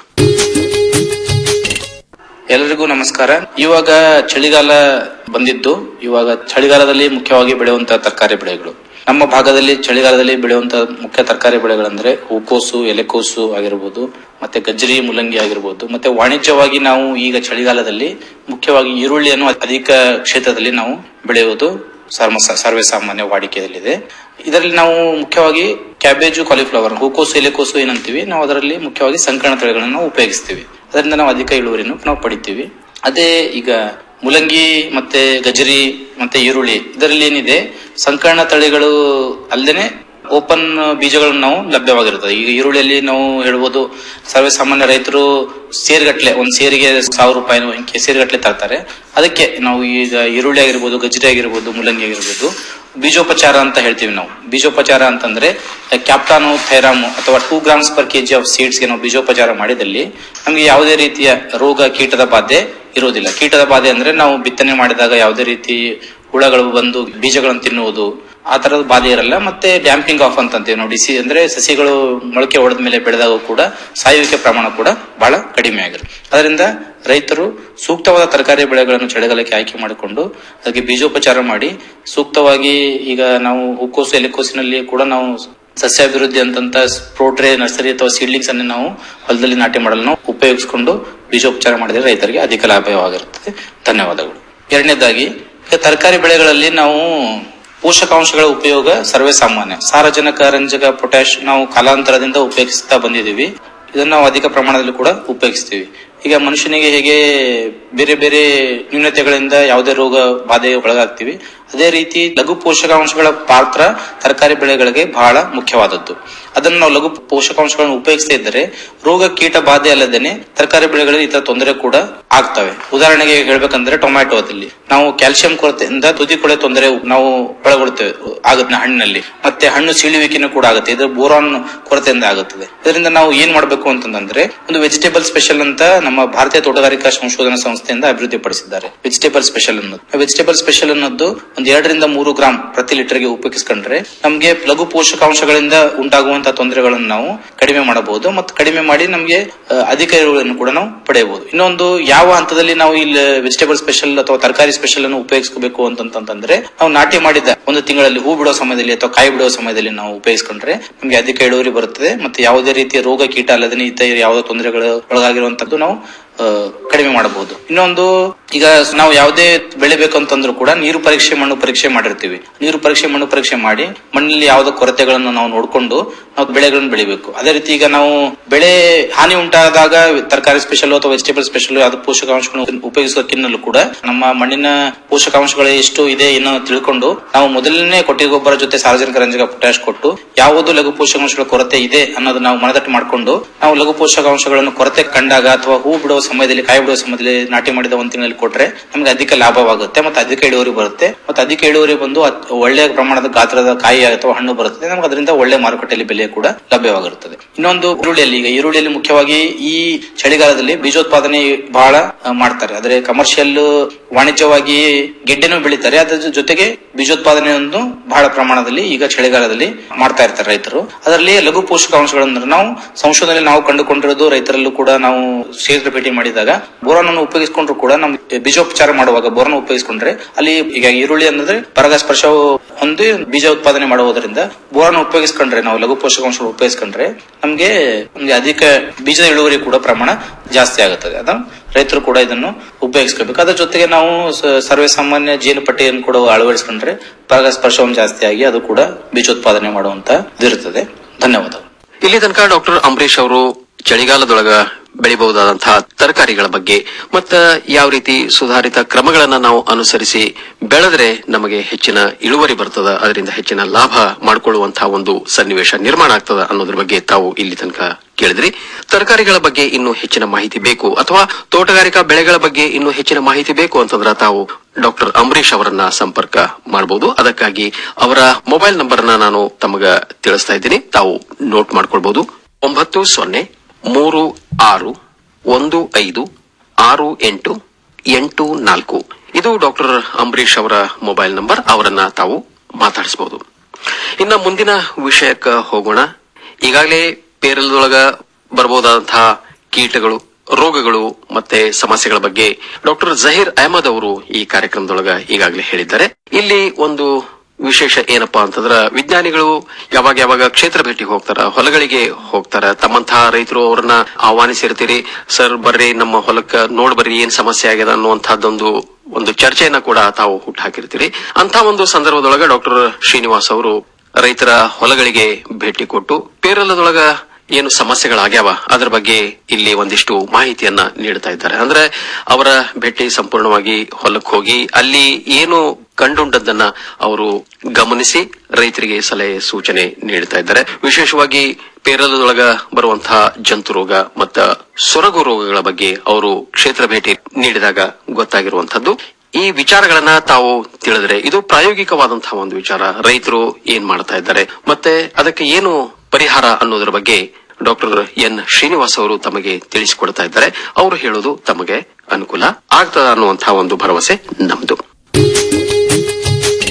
ಎಲ್ಲರಿಗೂ ನಮಸ್ಕಾರ ಇವಾಗ ಚಳಿಗಾಲ ಬಂದಿದ್ದು ಇವಾಗ ಚಳಿಗಾಲದಲ್ಲಿ ಮುಖ್ಯವಾಗಿ ಬೆಳೆಯುವಂತಹ ತರಕಾರಿ ಬೆಳೆಗಳು ನಮ್ಮ ಭಾಗದಲ್ಲಿ ಚಳಿಗಾಲದಲ್ಲಿ ಬೆಳೆಯುವಂತಹ ಮುಖ್ಯ ತರಕಾರಿ ಬೆಳೆಗಳಂದ್ರೆ ಹೂಕೋಸು ಎಲೆಕೋಸು ಆಗಿರ್ಬೋದು ಮತ್ತೆ ಗಜ್ಜರಿ ಮುಲ್ಲಂಗಿ ಆಗಿರ್ಬೋದು ಮತ್ತೆ ವಾಣಿಜ್ಯವಾಗಿ ನಾವು ಈಗ ಚಳಿಗಾಲದಲ್ಲಿ ಮುಖ್ಯವಾಗಿ ಈರುಳ್ಳಿಯನ್ನು ಅಧಿಕ ಕ್ಷೇತ್ರದಲ್ಲಿ ನಾವು ಬೆಳೆಯುವುದು ಸರ್ಮ ಸರ್ವೇ ಸಾಮಾನ್ಯ ವಾಡಿಕೆಯಲ್ಲಿದೆ ಇದರಲ್ಲಿ ನಾವು ಮುಖ್ಯವಾಗಿ ಕ್ಯಾಬೇಜು ಕಾಲಿಫ್ಲವರ್ ಹೂಕೋಸು ಎಲೆಕೋಸು ಏನಂತೀವಿ ನಾವು ಅದರಲ್ಲಿ ಮುಖ್ಯವಾಗಿ ಸಂಕರಣ ತಳಿಗಳನ್ನು ನಾವು ಉಪಯೋಗಿಸ್ತೀವಿ ಅದರಿಂದ ನಾವು ಅಧಿಕ ಇಳುವರಿಯನ್ನು ನಾವು ಪಡಿತೀವಿ ಅದೇ ಈಗ ಮುಲಂಗಿ ಮತ್ತೆ ಗಜರಿ ಮತ್ತೆ ಈರುಳ್ಳಿ ಇದರಲ್ಲಿ ಏನಿದೆ ಸಂಕರಣ ತಳಿಗಳು ಅಲ್ಲದೆ ಓಪನ್ ಬೀಜಗಳನ್ನು ನಾವು ಲಭ್ಯವಾಗಿರುತ್ತದೆ ಈಗ ಈರುಳ್ಳಿಯಲ್ಲಿ ನಾವು ಹೇಳ್ಬೋದು ಸರ್ವೇ ಸಾಮಾನ್ಯ ರೈತರು ಸೇರ್ಗಟ್ಲೆ ಒಂದ್ ಸೇರಿಗೆ ಸಾವಿರ ರೂಪಾಯಿ ಹಿಂಗೆ ಸೇರ್ಗಟ್ಲೆ ತರ್ತಾರೆ ಅದಕ್ಕೆ ನಾವು ಈಗ ಈರುಳ್ಳಿ ಆಗಿರ್ಬೋದು ಗಜರಿ ಆಗಿರ್ಬೋದು ಮುಲ್ಲಂಗಿ ಆಗಿರ್ಬೋದು ಬೀಜೋಪಚಾರ ಅಂತ ಹೇಳ್ತೀವಿ ನಾವು ಬೀಜೋಪಚಾರ ಅಂತಂದ್ರೆ ಕ್ಯಾಪ್ಟಾನು ಥೈರಾಮು ಅಥವಾ two grams per KG of ಸೀಡ್ಸ್ಗೆ ನಾವು ಬೀಜೋಪಚಾರ ಮಾಡಿದಲ್ಲಿ ನಮಗೆ ಯಾವುದೇ ರೀತಿಯ ರೋಗ ಕೀಟದ ಬಾಧೆ ಇರೋದಿಲ್ಲ ಕೀಟದ ಬಾಧೆ ಅಂದ್ರೆ ನಾವು ಬಿತ್ತನೆ ಮಾಡಿದಾಗ ಯಾವುದೇ ರೀತಿ ಹುಳಗಳು ಬಂದು ಬೀಜಗಳನ್ನು ತಿನ್ನುವುದು ಆ ತರದ ಬಾಧೆ ಇರಲ್ಲ ಮತ್ತೆ ಡ್ಯಾಂಪಿಂಗ್ ಆಫ್ ಅಂತ ಅಂತೀವಿ ನಾವು ಡಿಸಿ ಅಂದ್ರೆ ಸಸಿಗಳು ಮೊಳಕೆ ಹೊಡೆದ ಮೇಲೆ ಬೆಳೆದಾಗ ಕೂಡ ಸಾಯುವಿಕೆ ಪ್ರಮಾಣ ಕೂಡ ಬಹಳ ಕಡಿಮೆ ಆಗಿರುತ್ತೆ ಅದರಿಂದ ರೈತರು ಸೂಕ್ತವಾದ ತರಕಾರಿ ಬೆಳೆಗಳನ್ನು ಚಳಿಗಾಲಕ್ಕೆ ಆಯ್ಕೆ ಮಾಡಿಕೊಂಡು ಅದಕ್ಕೆ ಬೀಜೋಪಚಾರ ಮಾಡಿ ಸೂಕ್ತವಾಗಿ ಈಗ ನಾವು ಹೂಕೋಸು ಎಲೆಕೋಸಿನಲ್ಲಿ ಕೂಡ ನಾವು ಸಸ್ಯಾಭಿವೃದ್ಧಿ ಅಂತಂತ ಪ್ರೋಟ್ರೆ ನರ್ಸರಿ ಅಥವಾ ಸೀಡ್ಲಿಂಗ್ಸ್ ಅನ್ನು ನಾವು ಹೊಲದಲ್ಲಿ ನಾಟಿ ಮಾಡಲು ನಾವು ಉಪಯೋಗಿಸಿಕೊಂಡು ಬೀಜೋಪಚಾರ ಮಾಡಿದರೆ ರೈತರಿಗೆ ಅಧಿಕ ಲಾಭವಾಗಿರುತ್ತದೆ ಧನ್ಯವಾದಗಳು ಎರಡನೇದಾಗಿ ಈಗ ತರಕಾರಿ ಬೆಳೆಗಳಲ್ಲಿ ನಾವು ಪೋಷಕಾಂಶಗಳ ಉಪಯೋಗ ಸರ್ವೇ ಸಾಮಾನ್ಯ ಸಾರಜನಕ ರಂಜಕ ಪೊಟ್ಯಾಶ್ ನಾವು ಕಾಲಾಂತರದಿಂದ ಉಪಯೋಗಿಸ್ತಾ ಬಂದಿದ್ದೀವಿ ಇದನ್ನ ನಾವು ಅಧಿಕ ಪ್ರಮಾಣದಲ್ಲಿ ಕೂಡ ಉಪಯೋಗಿಸ್ತೀವಿ ಈಗ ಮನುಷ್ಯನಿಗೆ ಹೇಗೆ ಬೇರೆ ಬೇರೆ ನ್ಯೂನತೆಗಳಿಂದ ಯಾವುದೇ ರೋಗ ಬಾಧೆಗೆ ಒಳಗಾಗ್ತೀವಿ ಅದೇ ರೀತಿ ಲಘು ಪೋಷಕಾಂಶಗಳ ಪಾತ್ರ ತರಕಾರಿ ಬೆಳೆಗಳಿಗೆ ಬಹಳ ಮುಖ್ಯವಾದದ್ದು ಅದನ್ನು ನಾವು ಲಘು ಪೋಷಕಾಂಶಗಳನ್ನು ಉಪಯೋಗಿಸದೇ ಇದ್ದರೆ ರೋಗ ಕೀಟ ಬಾಧೆ ಅಲ್ಲದೇನೆ ತರಕಾರಿ ಬೆಳೆಗಳಲ್ಲಿ ಈ ತರ ತೊಂದರೆ ಕೂಡ ಆಗ್ತವೆ ಉದಾಹರಣೆಗೆ ಹೇಳ್ಬೇಕಂದ್ರೆ ಟೊಮ್ಯಾಟೋದಲ್ಲಿ ನಾವು ಕ್ಯಾಲ್ಸಿಯಂ ಕೊರತೆಯಿಂದ ತುದಿ ಕೊಳೆ ತೊಂದರೆ ನಾವು ಒಳಗೊಳ್ತೇವೆ ಆಗುತ್ತೆ ಹಣ್ಣಿನಲ್ಲಿ ಮತ್ತೆ ಹಣ್ಣು ಸೀಳುವಿಕೆನೂ ಕೂಡ ಆಗುತ್ತೆ ಇದು ಬೋರಾನ್ ಕೊರತೆಯಿಂದ ಆಗುತ್ತದೆ ಇದರಿಂದ ನಾವು ಏನ್ ಮಾಡಬೇಕು ಅಂತಂದ್ರೆ ಒಂದು ವೆಜಿಟೇಬಲ್ ಸ್ಪೆಷಲ್ ಅಂತ ನಮ್ಮ ಭಾರತೀಯ ತೋಟಗಾರಿಕಾ ಸಂಶೋಧನಾ ಸಂಸ್ಥೆಯಿಂದ ಅಭಿವೃದ್ಧಿಪಡಿಸಿದ್ದಾರೆ ವೆಜಿಟೇಬಲ್ ಸ್ಪೆಷಲ್ ಅನ್ನೋದು ವೆಜಿಟೇಬಲ್ ಸ್ಪೆಷಲ್ ಅನ್ನೋದು ಒಂದು ಎರಡರಿಂದ ಮೂರು ಗ್ರಾಮ್ ಪ್ರತಿ ಲೀಟರ್ಗೆ ಉಪಯೋಗಿಸ್ಕೊಂಡ್ರೆ ನಮಗೆ ಲಘು ಪೋಷಕಾಂಶಗಳಿಂದ ಉಂಟಾಗುವಂತಹ ತೊಂದರೆಗಳನ್ನು ನಾವು ಕಡಿಮೆ ಮಾಡಬಹುದು ಮತ್ತು ಕಡಿಮೆ ಮಾಡಿ ನಮಗೆ ಆ, ಅಧಿಕ ಇಳುವರಿಯನ್ನು ಕೂಡ ನಾವು ಪಡೆಯಬಹುದು ಇನ್ನೊಂದು ಯಾವ ಹಂತದಲ್ಲಿ ನಾವು ಇಲ್ಲಿ ವೆಜಿಟೇಬಲ್ ಸ್ಪೆಷಲ್ ಅಥವಾ ತರಕಾರಿ ಸ್ಪೆಷಲ್ ಅನ್ನು ಉಪಯೋಗಿಸಬೇಕು ಅಂತಂತಂದ್ರೆ ನಾವು ನಾಟಿ ಮಾಡಿದ ಒಂದು ತಿಂಗಳಲ್ಲಿ ಹೂ ಬಿಡೋ ಸಮಯದಲ್ಲಿ ಅಥವಾ ಕಾಯಿ ಬಿಡೋ ಸಮಯದಲ್ಲಿ ನಾವು ಉಪಯೋಗಿಸ್ಕೊಂಡ್ರೆ ನಮಗೆ ಅಧಿಕ ಇಳುವರಿ ಬರುತ್ತದೆ ಮತ್ತೆ ಯಾವುದೇ ರೀತಿಯ ರೋಗ ಕೀಟ ಅಲ್ಲದೆ ಇತರ ಯಾವುದೇ ತೊಂದರೆಗಳು ಒಳಗಾಗಿರುವಂತದ್ದು ನಾವು ಆ, ಕಡಿಮೆ ಮಾಡಬಹುದು ಇನ್ನೊಂದು ಈಗ ನಾವು ಯಾವುದೇ ಬೆಳಿಬೇಕು ಅಂತಂದ್ರೂ ಕೂಡ ನೀರು ಪರೀಕ್ಷೆ ಮಣ್ಣು ಪರೀಕ್ಷೆ ಮಾಡಿರ್ತೀವಿ ನೀರು ಪರೀಕ್ಷೆ ಮಣ್ಣು ಪರೀಕ್ಷೆ ಮಾಡಿ ಮಣ್ಣಲ್ಲಿ ಯಾವುದೇ ಕೊರತೆಗಳನ್ನು ನಾವು ನೋಡಿಕೊಂಡು ನಾವು ಬೆಳೆಗಳನ್ನು ಬೆಳಿಬೇಕು ಅದೇ ರೀತಿ ಈಗ ನಾವು ಬೆಳೆ ಹಾನಿ ಉಂಟಾದಾಗ ತರಕಾರಿ ಸ್ಪೆಷಲ್ ಅಥವಾ ವೆಜಿಟೇಬಲ್ ಸ್ಪೆಷಲ್ ಅದು ಪೋಷಕಾಂಶಗಳನ್ನು ಉಪಯೋಗಿಸೋಕ್ಕಿನ್ನಲೂ ಕೂಡ ನಮ್ಮ ಮಣ್ಣಿನ ಪೋಷಕಾಂಶಗಳು ಎಷ್ಟು ಇದೆ ಏನೋ ತಿಳ್ಕೊಂಡು ನಾವು ಮೊದಲನೇ ಕೊಟ್ಟಿಗೆ ಗೊಬ್ಬರ ಜೊತೆ ಸಾರ್ವಜನಿಕ ರಂಜಕ ಪೊಟ್ಯಾಶ್ ಕೊಟ್ಟು ಯಾವುದು ಲಘು ಪೋಷಕಾಂಶಗಳ ಕೊರತೆ ಇದೆ ಅನ್ನೋದು ನಾವು ಮನದಟ್ಟು ಮಾಡಿಕೊಂಡು ನಾವು ಲಘು ಪೋಷಕಾಂಶಗಳನ್ನು ಕೊರತೆ ಕಂಡಾಗ ಅಥವಾ ಹೂ ಬಿಡುವ ಸಮಯದಲ್ಲಿ ಕಾಯಿ ಬಿಡುವ ಸಮಯದಲ್ಲಿ ನಾಟಿ ಮಾಡಿದ ಒಂದು ತಿಂಗಳಲ್ಲಿ ಕೊಟ್ರೆ ನಮ್ಗೆ ಅಧಿಕ ಲಾಭವಾಗುತ್ತೆ ಮತ್ತೆ ಅಧಿಕ ಇಳುವರಿ ಬರುತ್ತೆ ಮತ್ತೆ ಅಧಿಕ ಇಳುವರಿ ಬಂದು ಅತ್- ಒಳ್ಳೆಯ ಪ್ರಮಾಣದ ಗಾತ್ರದ ಕಾಯಿ ಅಥವಾ ಹಣ್ಣು ಬರುತ್ತದೆ ನಮ್ಗೆ ಅದರಿಂದ ಒಳ್ಳೆ ಮಾರುಕಟ್ಟೆಯಲ್ಲಿ ಬೆಲೆ ಕೂಡ ಲಭ್ಯವಾಗಿರುತ್ತದೆ ಇನ್ನೊಂದು ಈರುಳ್ಳಿಯಲ್ಲಿ ಈಗ ಈರುಳ್ಳಿಯಲ್ಲಿ ಮುಖ್ಯವಾಗಿ ಈ ಚಳಿಗಾಲದಲ್ಲಿ ಬೀಜೋತ್ಪಾದನೆ ಬಹಳ ಆ, ಮಾಡ್ತಾರೆ ಆದ್ರೆ ಕಮರ್ಷಿಯಲ್ ವಾಣಿಜ್ಯವಾಗಿ ಗೆಡ್ಡೆನೂ ಬೆಳೀತಾರೆ ಅದ್ರ ಜೊತೆಗೆ ಬೀಜೋತ್ಪಾದನೆಯನ್ನು ಬಹಳ ಪ್ರಮಾಣದಲ್ಲಿ ಈಗ ಚಳಿಗಾಲದಲ್ಲಿ ಮಾಡ್ತಾ ಇರ್ತಾರೆ ರೈತರು ಅದರಲ್ಲಿ ಲಘು ಪೋಷಕಾಂಶಗಳಂದ್ರೆ ನಾವು ಸಂಶೋಧನೆ ನಾವು ಕಂಡುಕೊಂಡಿರೋದು ರೈತರಲ್ಲೂ ಕೂಡ ನಾವು ಕ್ಷೇತ್ರ ಭೇಟಿ ಮಾಡಿದಾಗ ಬೋರಾನ್ ಅನ್ನು ಉಪಯೋಗಿಸಿಕೊಂಡ್ರು ಕೂಡ ನಮ್ಗೆ ಬೀಜೋಪಚಾರ ಮಾಡುವಾಗ ಬೋರಾನ್ ಉಪಯೋಗಿಸಿಕೊಂಡ್ರೆ ಅಲ್ಲಿ ಈಗ ಈರುಳ್ಳಿ ಅಂದ್ರೆ ಪರಾಗಸ್ಪರ್ಶವು ಹೊಂದಿ ಬೀಜ ಉತ್ಪಾದನೆ ಮಾಡುವುದರಿಂದ ಬೋರಾನ್ ಉಪಯೋಗಿಸ್ಕೊಂಡ್ರೆ ನಾವು ಲಘು ಪೋಷಕಾಂಶಗಳು ಉಪಯೋಗಿಸ್ಕೊಂಡ್ರೆ ನಮ್ಗೆ ನಮ್ಗೆ ಅಧಿಕ ಬೀಜದ ಇಳುವರಿ ಕೂಡ ಪ್ರಮಾಣ ಜಾಸ್ತಿ ಆಗುತ್ತದೆ ಅದ ರೈತರು ಕೂಡ ಇದನ್ನು ಉಪಯೋಗಿಸ್ಕೋಬೇಕು ಅದರ ಜೊತೆಗೆ ನಾವು ಸ- ಸರ್ವೇ ಸಾಮಾನ್ಯ ಜೇನು ಪಟ್ಟಿಯನ್ನು ಕೂಡ ಅಳವಡಿಸ್ಕೊಂಡ್ರೆ ಪರಾಗಸ್ಪರ್ಶವನ್ನು ಜಾಸ್ತಿ ಆಗಿ ಅದು ಕೂಡ ಬೀಜೋತ್ಪಾದನೆ ಮಾಡುವಂತ ಇದಿರುತ್ತದೆ ಧನ್ಯವಾದಗಳು ಇಲ್ಲಿ ತನಕ ಡಾಕ್ಟರ್ ಅಂಬರೀಶ್ ಅವರು ಚಳಿಗಾಲದೊಳಗ ಬೆಳಿಬಹುದಾದಂತಹ ತರಕಾರಿಗಳ ಬಗ್ಗೆ ಮತ್ತ ಯಾವ ರೀತಿ ಸುಧಾರಿತ ಕ್ರಮಗಳನ್ನ ನಾವು ಅನುಸರಿಸಿ ಬೆಳೆದ್ರೆ ನಮಗೆ ಹೆಚ್ಚಿನ ಇಳುವರಿ ಬರ್ತದ ಅದರಿಂದ ಹೆಚ್ಚಿನ ಲಾಭ ಮಾಡಿಕೊಳ್ಳುವಂತಹ ಒಂದು ಸನ್ನಿವೇಶ ನಿರ್ಮಾಣ ಆಗ್ತದ ಅನ್ನೋದ್ರ ಬಗ್ಗೆ ತಾವು ಇಲ್ಲಿ ತನಕ ಕೇಳಿದ್ರಿ ತರಕಾರಿಗಳ ಬಗ್ಗೆ ಇನ್ನೂ ಹೆಚ್ಚಿನ ಮಾಹಿತಿ ಬೇಕು ಅಥವಾ ತೋಟಗಾರಿಕಾ ಬೆಳೆಗಳ ಬಗ್ಗೆ ಇನ್ನೂ ಹೆಚ್ಚಿನ ಮಾಹಿತಿ ಬೇಕು ಅಂತಂದ್ರ ತಾವು ಡಾಕ್ಟರ್ ಅಂಬರೀಶ್ ಅವರನ್ನ ಸಂಪರ್ಕ ಮಾಡಬಹುದು ಅದಕ್ಕಾಗಿ ಅವರ ಮೊಬೈಲ್ ನಂಬರ್ ನಾನು ತಮಗ ತಿಳಿಸ್ತಾ ಇದ್ದೀನಿ ತಾವು ನೋಟ್ ಮಾಡ್ಕೊಳ್ಬಹುದು ಒಂಬತ್ತು ಸೊನ್ನೆ ಮೂರು ಆರು ಒಂದು ಐದು ಆರು ಎಂಟು ಎಂಟು ನಾಲ್ಕು ಇದು ಡಾಕ್ಟರ್ ಅಂಬರೀಶ್ ಅವರ ಮೊಬೈಲ್ ನಂಬರ್ ಅವರನ್ನ ತಾವು ಮಾತಾಡಿಸಬಹುದು ಇನ್ನ ಮುಂದಿನ ವಿಷಯಕ್ಕೆ ಹೋಗೋಣ ಈಗಾಗಲೇ ಪೇರಲದೊಳಗ ಬರಬಹುದಾದಂತಹ ಕೀಟಗಳು ರೋಗಗಳು ಮತ್ತೆ ಸಮಸ್ಯೆಗಳ ಬಗ್ಗೆ ಡಾಕ್ಟರ್ ಜಹೀರ್ ಅಹಮದ್ ಅವರು ಈ ಕಾರ್ಯಕ್ರಮದೊಳಗ ಈಗಾಗಲೇ ಹೇಳಿದ್ದಾರೆ ಇಲ್ಲಿ ಒಂದು ವಿಶೇಷ ಏನಪ್ಪಾ ಅಂತಂದ್ರ ವಿಜ್ಞಾನಿಗಳು ಯಾವಾಗ ಯಾವಾಗ ಕ್ಷೇತ್ರ ಭೇಟಿ ಹೋಗ್ತಾರ ಹೊಲಗಳಿಗೆ ಹೋಗ್ತಾರ ತಮ್ಮಂತಹ ರೈತರು ಅವರನ್ನ ಆಹ್ವಾನಿಸಿರ್ತೀರಿ ಸರ್ ಬರ್ರಿ ನಮ್ಮ ಹೊಲಕ್ಕ ನೋಡ್ ಬರ್ರಿ ಏನ್ ಸಮಸ್ಯೆ ಆಗ್ಯದ ಅನ್ನುವಂತಹದ್ದೊಂದು ಒಂದು ಚರ್ಚೆಯನ್ನ ಕೂಡ ತಾವು ಹುಟ್ಟು ಹಾಕಿರ್ತೀರಿ ಅಂತ ಒಂದು ಸಂದರ್ಭದೊಳಗ ಡಾಕ್ಟರ್ ಶ್ರೀನಿವಾಸ್ ಅವರು ರೈತರ ಹೊಲಗಳಿಗೆ ಭೇಟಿ ಕೊಟ್ಟು ಪೇರಲದೊಳಗ ಏನು ಸಮಸ್ಯೆಗಳಾಗ್ಯಾವ ಅದರ ಬಗ್ಗೆ ಇಲ್ಲಿ ಒಂದಿಷ್ಟು ಮಾಹಿತಿಯನ್ನ ನೀಡ್ತಾ ಇದ್ದಾರೆ ಅಂದ್ರೆ ಅವರ ಭೇಟಿ ಸಂಪೂರ್ಣವಾಗಿ ಹೊಲಕ್ಕೆ ಹೋಗಿ ಅಲ್ಲಿ ಏನು ಕಂಡುಂಟದ್ದನ್ನ ಅವರು ಗಮನಿಸಿ ರೈತರಿಗೆ ಸಲಹೆ ಸೂಚನೆ ನೀಡ್ತಾ ಇದ್ದಾರೆ ವಿಶೇಷವಾಗಿ ಪೇರಲದೊಳಗ ಬರುವಂತಹ ಜಂತು ರೋಗ ಮತ್ತ ಸೊರಗು ರೋಗಗಳ ಬಗ್ಗೆ ಅವರು ಕ್ಷೇತ್ರ ಭೇಟಿ ನೀಡಿದಾಗ ಗೊತ್ತಾಗಿರುವಂತದ್ದು ಈ ವಿಚಾರಗಳನ್ನ ತಾವು ತಿಳಿದ್ರೆ ಇದು ಪ್ರಾಯೋಗಿಕವಾದಂತಹ ಒಂದು ವಿಚಾರ ರೈತರು ಏನ್ ಮಾಡ್ತಾ ಇದ್ದಾರೆ ಮತ್ತೆ ಅದಕ್ಕೆ ಏನು ಪರಿಹಾರ ಅನ್ನೋದ್ರ ಬಗ್ಗೆ ಡಾಕ್ಟರ್ ಎನ್ ಶ್ರೀನಿವಾಸ್ ಅವರು ತಮಗೆ ತಿಳಿಸಿಕೊಡ್ತಾ ಇದ್ದಾರೆ ಅವರು ಹೇಳೋದು ತಮಗೆ ಅನುಕೂಲ ಆಗ್ತದ ಅನ್ನುವಂತಹ ಒಂದು ಭರವಸೆ ನಮ್ದು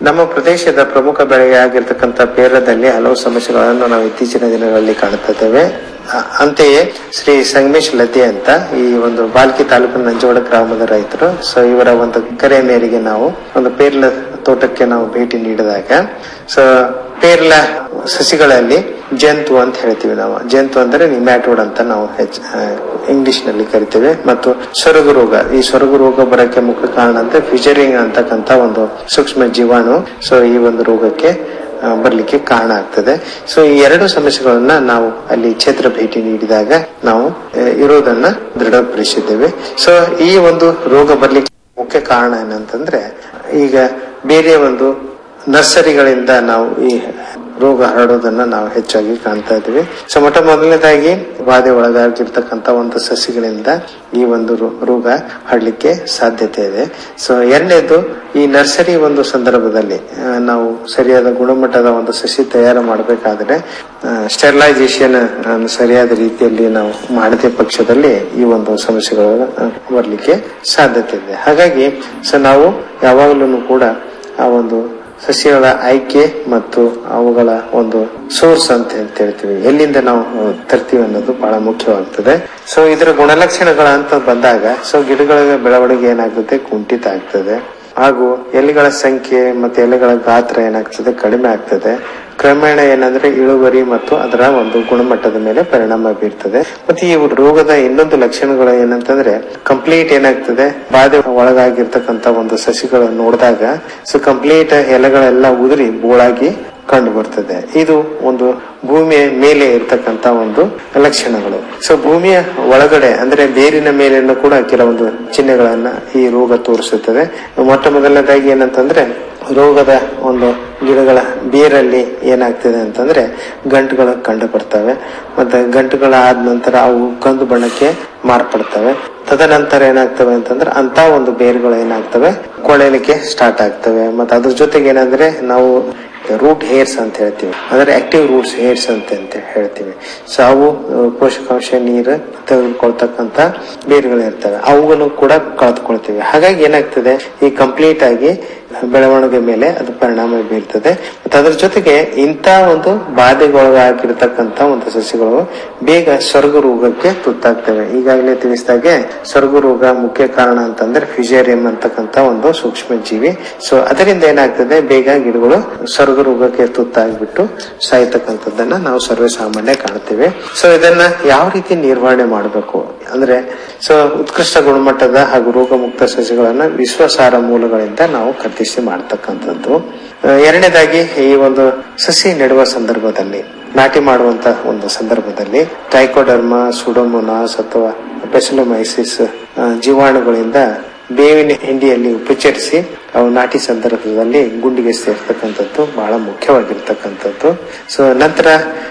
ನಮ್ಮ ಪ್ರದೇಶದ ಪ್ರಮುಖ ಬೆಳೆಯಾಗಿರ್ತಕ್ಕಂಥ ಪೇರದಲ್ಲಿ ಹಲವು ಸಮಸ್ಯೆಗಳನ್ನು ನಾವು ಇತ್ತೀಚಿನ ದಿನಗಳಲ್ಲಿ ಕಾಣುತ್ತಿದ್ದೇವೆ ಅ- ಅಂತೆಯೇ ಶ್ರೀ ಸಂಗಮೇಶ್ ಲದ್ದೆ ಅಂತ ಈ ಒಂದು ಬಾಲ್ಕಿ ತಾಲೂಕಿನ ನಂಜೋಡ ಗ್ರಾಮದ ರೈತರು ಸೊ ಇವರ ಒಂದು ಕರೆ ಮೇರೆಗೆ ನಾವು ಒಂದು ಪೇರ್ಲ ತೋಟಕ್ಕೆ ನಾವು ಭೇಟಿ ನೀಡಿದಾಗ ಸೊ ಪೇರ್ಲ ಸಸಿಗಳಲ್ಲಿ ಜಂತು ಅಂತ ಹೇಳ್ತೀವಿ ನಾವು ಜಂತು ಅಂದ್ರೆ ನಿಮ್ಯಾಟೋಡ್ ಅಂತ ನಾವು ಹೆಚ್ಚು ಇಂಗ್ಲಿಷ್ ನಲ್ಲಿ ಕರಿತೇವೆ ಮತ್ತು ಸೊರಗು ರೋಗ ಈ ಸೊರಗು ರೋಗ ಬರಕ್ಕೆ ಮುಖ್ಯ ಕಾರಣ ಅಂತ ಫಿಜರಿಂಗ್ ಅಂತಕ್ಕಂತ ಒಂದು ಸೂಕ್ಷ್ಮ ಜೀವಾಣು ಸೊ ಈ ಒಂದು ರೋಗಕ್ಕೆ ಆ, ಬರ್ಲಿಕ್ಕೆ ಕಾರಣ ಆಗ್ತದೆ ಸೊ ಈ ಎರಡು ಸಮಸ್ಯೆಗಳನ್ನ ನಾವು ಅಲ್ಲಿ ಕ್ಷೇತ್ರ ಭೇಟಿ ನೀಡಿದಾಗ ನಾವು ಆ, ಇರೋದನ್ನ ದೃಢಪಡಿಸಿದ್ದೇವೆ ಸೊ ಈ ಒಂದು ರೋಗ ಬರ್ಲಿಕ್ಕೆ ಮುಖ್ಯ ಕಾರಣ ಏನಂತಂದ್ರೆ ಈಗ ಬೇರೆ ಒಂದು ನರ್ಸರಿಗಳಿಂದ ನಾವು ಈ ರೋಗ ಹರಡೋದನ್ನ ನಾವು ಹೆಚ್ಚಾಗಿ ಕಾಣ್ತಾ ಇದ್ದೀವಿ ಸೊ ಮೊಟ್ಟ ಮೊದಲನೇದಾಗಿ ಬಾಧೆ ಒಳಗಾಗಿರ್ತಕ್ಕಂಥ ಒಂದು ಸಸಿಗಳಿಂದ ಈ ಒಂದು ರೋ- ರೋಗ ಹರಡ್ಲಿಕ್ಕೆ ಸಾಧ್ಯತೆ ಇದೆ ಸೊ ಎರಡನೇದು ಈ ನರ್ಸರಿ ಒಂದು ಸಂದರ್ಭದಲ್ಲಿ ಆ, ನಾವು ಸರಿಯಾದ ಗುಣಮಟ್ಟದ ಒಂದು ಸಸಿ ತಯಾರು ಮಾಡಬೇಕಾದ್ರೆ ಸ್ಟೆರಿಲೈಸೇಷನ್ ಸರಿಯಾದ ರೀತಿಯಲ್ಲಿ ನಾವು ಮಾಡದೆ ಪಕ್ಷದಲ್ಲಿ ಈ ಒಂದು ಸಮಸ್ಯೆಗಳು ಆ, ಬರ್ಲಿಕ್ಕೆ ಸಾಧ್ಯತೆ ಇದೆ ಹಾಗಾಗಿ ಸೊ ನಾವು ಯಾವಾಗಲೂ ಕೂಡ ಆ ಒಂದು ಸಸ್ಯಗಳ ಆಯ್ಕೆ ಮತ್ತು ಅವುಗಳ ಒಂದು ಸೋರ್ಸ್ ಅಂತ ಅಂತ ಹೇಳ್ತೀವಿ ಎಲ್ಲಿಂದ ನಾವು ಅಹ್, ತರ್ತೀವಿ ಅನ್ನೋದು ಬಹಳ ಮುಖ್ಯವಾಗ್ತದೆ ಸೊ ಇದರ ಗುಣಲಕ್ಷಣಗಳ ಅಂತ ಬಂದಾಗ ಸೊ ಗಿಡಗಳ ಬೆಳವಣಿಗೆ ಏನಾಗ್ತದೆ ಕುಂಠಿತ ಆಗ್ತದೆ ಹಾಗೂ ಎಲೆಗಳ ಸಂಖ್ಯೆ ಮತ್ತೆ ಎಲೆಗಳ ಗಾತ್ರ ಏನಾಗ್ತದೆ ಕಡಿಮೆ ಆಗ್ತದೆ ಕ್ರಮೇಣ ಏನಂದ್ರೆ ಇಳುವರಿ ಮತ್ತು ಅದರ ಒಂದು ಗುಣಮಟ್ಟದ ಮೇಲೆ ಪರಿಣಾಮ ಬೀರ್ತದೆ ಮತ್ತೆ ಈ ರೋಗದ ಇನ್ನೊಂದು ಲಕ್ಷಣಗಳು ಏನಂತಂದ್ರೆ ಕಂಪ್ಲೀಟ್ ಏನಾಗ್ತದೆ ಬಾಧೆ ಒಳಗಾಗಿರ್ತಕ್ಕಂತ ಒಂದು ಸಸಿಗಳನ್ನು ನೋಡಿದಾಗ ಸೊ ಕಂಪ್ಲೀಟ್ ಎಲೆಗಳೆಲ್ಲ ಉದುರಿ ಬೋಳಾಗಿ ಕಂಡು ಬರ್ತದೆ ಇದು ಒಂದು ಭೂಮಿಯ ಮೇಲೆ ಇರ್ತಕ್ಕಂತ ಒಂದು ಲಕ್ಷಣಗಳು ಸೊ ಭೂಮಿಯ ಒಳಗಡೆ ಅಂದ್ರೆ ಬೇರಿನ ಮೇಲೆನೂ ಕೂಡ ಕೆಲವೊಂದು ಚಿಹ್ನೆಗಳನ್ನ ಈ ರೋಗ ತೋರಿಸುತ್ತದೆ ಮೊಟ್ಟ ಮೊದಲನೇದಾಗಿ ಏನಂತಂದ್ರೆ ರೋಗದ ಒಂದು ಗಿಡಗಳ ಬೇರಲ್ಲಿ ಏನಾಗ್ತದೆ ಅಂತಂದ್ರೆ ಗಂಟುಗಳು ಕಂಡು ಬರ್ತವೆ ಮತ್ತೆ ಗಂಟುಗಳ ಆದ ನಂತರ ಅವು ಕಂದು ಬಣ್ಣಕ್ಕೆ ಮಾರ್ಪಡ್ತವೆ ತದನಂತರ ಏನಾಗ್ತವೆ ಅಂತಂದ್ರೆ ಅಂತ ಒಂದು ಬೇರುಗಳು ಏನಾಗ್ತವೆ ಕೊಳೆಯಲಿಕ್ಕೆ ಸ್ಟಾರ್ಟ್ ಆಗ್ತವೆ ಮತ್ತೆ ಅದ್ರ ಜೊತೆಗೆ ಏನಂದ್ರೆ ನಾವು ರೂಟ್ ಹೇರ್ಸ್ ಅಂತ ಹೇಳ್ತೀವಿ ಅಂದ್ರೆ ಆಕ್ಟಿವ್ ರೂಟ್ಸ್ ಹೇರ್ಸ್ ಅಂತ ಅಂತ ಹೇಳ್ತೀವಿ ಸೊ ಅವು ಅಹ್, ಪೋಷಕಾಂಶ ನೀರು ತೆಗೆದುಕೊಳ್ತಕ್ಕಂತ ಬೇರುಗಳು ಇರ್ತವೆ ಅವುಗಳನ್ನು ಕೂಡ ಕಳೆದುಕೊಳ್ತೀವಿ ಹಾಗಾಗಿ ಏನಾಗ್ತದೆ ಈ ಕಂಪ್ಲೀಟ್ ಆಗಿ ಬೆಳವಣಿಗೆ ಮೇಲೆ ಅದು ಪರಿಣಾಮ ಬೀರ್ತದೆ ಮತ್ತೆ ಅದ್ರ ಜೊತೆಗೆ ಇಂಥ ಒಂದು ಬಾಧೆಗೊಳಗಾಗಿರ್ತಕ್ಕಂತ ಒಂದು ಸಸ್ಯಗಳು ಬೇಗ ಸ್ವರ್ಗ ರೋಗಕ್ಕೆ ತುತ್ತಾಗ್ತವೆ ಈಗಾಗಲೇ ತಿಳಿಸಿದಾಗೆ ಸ್ವರ್ಗ ರೋಗ ಮುಖ್ಯ ಕಾರಣ ಅಂತಂದ್ರೆ ಫಿಜೇರಿಯಂ ಅಂತಕ್ಕಂತ ಒಂದು ಸೂಕ್ಷ್ಮ ಜೀವಿ ಸೊ ಅದರಿಂದ ಏನಾಗ್ತದೆ ಬೇಗ ಗಿಡಗಳು ಸ್ವರ್ಗ ರೋಗಕ್ಕೆ ತುತ್ತಾಗ್ಬಿಟ್ಟು ಸಾಯ್ತಕ್ಕಂಥದ್ದನ್ನ ನಾವು ಸರ್ವೇ ಸಾಮಾನ್ಯ ಕಾಣ್ತೇವೆ ಸೊ ಇದನ್ನ ಯಾವ ರೀತಿ ನಿರ್ವಹಣೆ ಮಾಡಬೇಕು ಅಂದ್ರೆ ಸೊ ಉತ್ಕೃಷ್ಟ ಗುಣಮಟ್ಟದ ಹಾಗೂ ರೋಗ ಮುಕ್ತ ಸಸ್ಯಗಳನ್ನ ವಿಶ್ವಾಸಾರ್ಹ ಮೂಲಗಳಿಂದ ನಾವು ಕತ್ತಿಸಿ ಮಾಡ್ತಕ್ಕಂಥದ್ದು ಆ, ಎರಡನೇದಾಗಿ ಈ ಒಂದು ಸಸಿ ನೆಡುವ ಸಂದರ್ಭದಲ್ಲಿ ನಾಟಿ ಮಾಡುವಂತ ಒಂದು ಸಂದರ್ಭದಲ್ಲಿ ಟ್ರೈಕೋಡರ್ಮಾ ಸುಡೋಮೋನಾಸ್ ಅಥವಾ ಪೆಸಲೋಮೈಸಿಸ್ ಜೀವಾಣುಗಳಿಂದ ಬೇವಿನ ಹಿಂಡಿಯಲ್ಲಿ ಉಪಚರಿಸಿ ಅವು ನಾಟಿ ಸಂದರ್ಭದಲ್ಲಿ ಗುಂಡಿಗೆ ಸೇರ್ತಕ್ಕಂಥದ್ದು ಬಹಳ ಮುಖ್ಯವಾಗಿರ್ತಕ್ಕಂಥದ್ದು ಸೊ ನಂತರ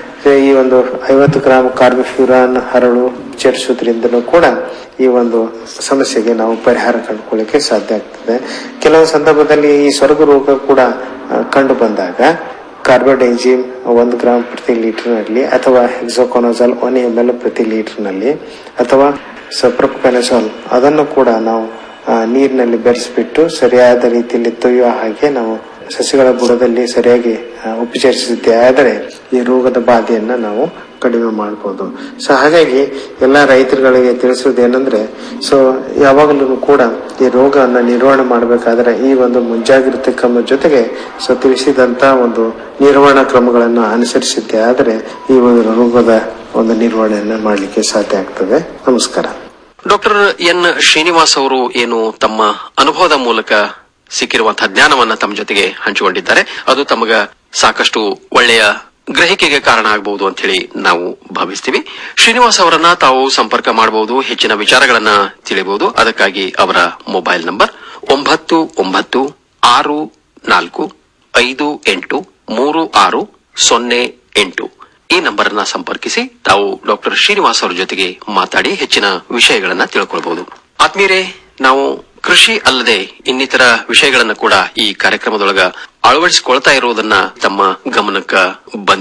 ಈ ಒಂದು ಐವತ್ತು ಗ್ರಾಮ್ ಕಾರ್ಬಿಫ್ಯೂರಾನ್ ಹರಳು ಚರ್ಚೋದ್ರಿಂದಲೂ ಕೂಡ ಈ ಒಂದು ಸಮಸ್ಯೆಗೆ ನಾವು ಪರಿಹಾರ ಕಂಡುಕೊಳ್ಳಿಕ್ಕೆ ಸಾಧ್ಯ ಆಗ್ತದೆ ಕೆಲವು ಸಂದರ್ಭದಲ್ಲಿ ಈ ಸ್ವರ್ಗ ರೋಗ ಕೂಡ ಆ, ಕಂಡು ಬಂದಾಗ ಕಾರ್ಬೋಡೈಜಿಮ್ ಒಂದು ಗ್ರಾಮ್ ಪ್ರತಿ ಲೀಟರ್ನಲ್ಲಿ ಅಥವಾ ಹೆಕ್ಸೋಕೊನೋಜಾಲ್ ಒನ್ ಎಮ್ ಎಲ್ ಪ್ರತಿ ಲೀಟರ್ನಲ್ಲಿ ಅಥವಾ ಸಪ್ರೊಪೆನಜಾಲ್ ಅದನ್ನು ಕೂಡ ನಾವು ಆ, ನೀರಿನಲ್ಲಿ ಬೆರೆಸ್ಬಿಟ್ಟು ಸರಿಯಾದ ರೀತಿಯಲ್ಲಿ ತೊಯ್ಯುವ ಹಾಗೆ ನಾವು ಸಸ್ಯಗಳ ಬುಡದಲ್ಲಿ ಸರಿಯಾಗಿ ಆ, ಉಪಚರಿಸಿದ್ದೇ ಆದರೆ ಈ ರೋಗದ ಬಾಧೆಯನ್ನ ನಾವು ಕಡಿಮೆ ಮಾಡಬಹುದು ಸೊ ಹಾಗಾಗಿ ಎಲ್ಲಾ ರೈತರುಗಳಿಗೆ ತಿಳಿಸುವುದೇನೆಂದ್ರೆ ಸೊ ಯಾವಾಗಲೂ ಕೂಡ ಈ ರೋಗವನ್ನ ನಿರ್ವಹಣೆ ಮಾಡಬೇಕಾದ್ರೆ ಈ ಒಂದು ಮುಂಜಾಗ್ರತೆ ಕ್ರಮ ಜೊತೆಗೆ ಸೊ ತಿಳಿಸಿದಂತ ಒಂದು ನಿರ್ವಹಣಾ ಕ್ರಮಗಳನ್ನು ಅನುಸರಿಸಿದ್ದೇ ಆದರೆ ಈ ಒಂದು ರೋಗದ ಒಂದು ನಿರ್ವಹಣೆಯನ್ನ ಮಾಡಲಿಕ್ಕೆ ಸಾಧ್ಯ ಆಗ್ತದೆ ನಮಸ್ಕಾರ ಡಾಕ್ಟರ್ ಎನ್ ಶ್ರೀನಿವಾಸ್ ಅವರು ಏನು ತಮ್ಮ ಅನುಭವದ ಮೂಲಕ ಸಿಕ್ಕಿರುವಂತಹ ಜ್ಞಾನವನ್ನ ತಮ್ಮ ಜೊತೆಗೆ ಹಂಚಿಕೊಂಡಿದ್ದಾರೆ ಅದು ತಮಗ ಸಾಕಷ್ಟು ಒಳ್ಳೆಯ ಗ್ರಹಿಕೆಗೆ ಕಾರಣ ಆಗಬಹುದು ಅಂತ ಹೇಳಿ ನಾವು ಭಾವಿಸ್ತೀವಿ ಶ್ರೀನಿವಾಸ್ ಅವರನ್ನ ತಾವು ಸಂಪರ್ಕ ಮಾಡಬಹುದು ಹೆಚ್ಚಿನ ವಿಚಾರಗಳನ್ನ ತಿಳಿಯಬಹುದು ಅದಕ್ಕಾಗಿ ಅವರ ಮೊಬೈಲ್ ನಂಬರ್ ಒಂಬತ್ತು ಒಂಬತ್ತು ಆರು ನಾಲ್ಕು ಐದು ಎಂಟು ಮೂರು ಆರು ಸೊನ್ನೆ ಎಂಟು ಈ ನಂಬರ್ ಅನ್ನ ಸಂಪರ್ಕಿಸಿ ತಾವು ಡಾಕ್ಟರ್ ಶ್ರೀನಿವಾಸ್ ಅವರ ಜೊತೆಗೆ ಮಾತಾಡಿ ಹೆಚ್ಚಿನ ವಿಷಯಗಳನ್ನ ತಿಳ್ಕೊಳ್ಬಹುದು ಆತ್ಮೀಯರೇ ನಾವು ಕೃಷಿ ಅಲ್ಲದೆ ಇನ್ನಿತರ ವಿಷಯಗಳನ್ನ ಕೂಡ ಈ ಕಾರ್ಯಕ್ರಮದೊಳಗ ಅಳವಡಿಸಿಕೊಳ್ತಾ ಇರುವುದನ್ನ ತಮ್ಮ ಗಮನಕ್ಕ ಬಂದಿದೆ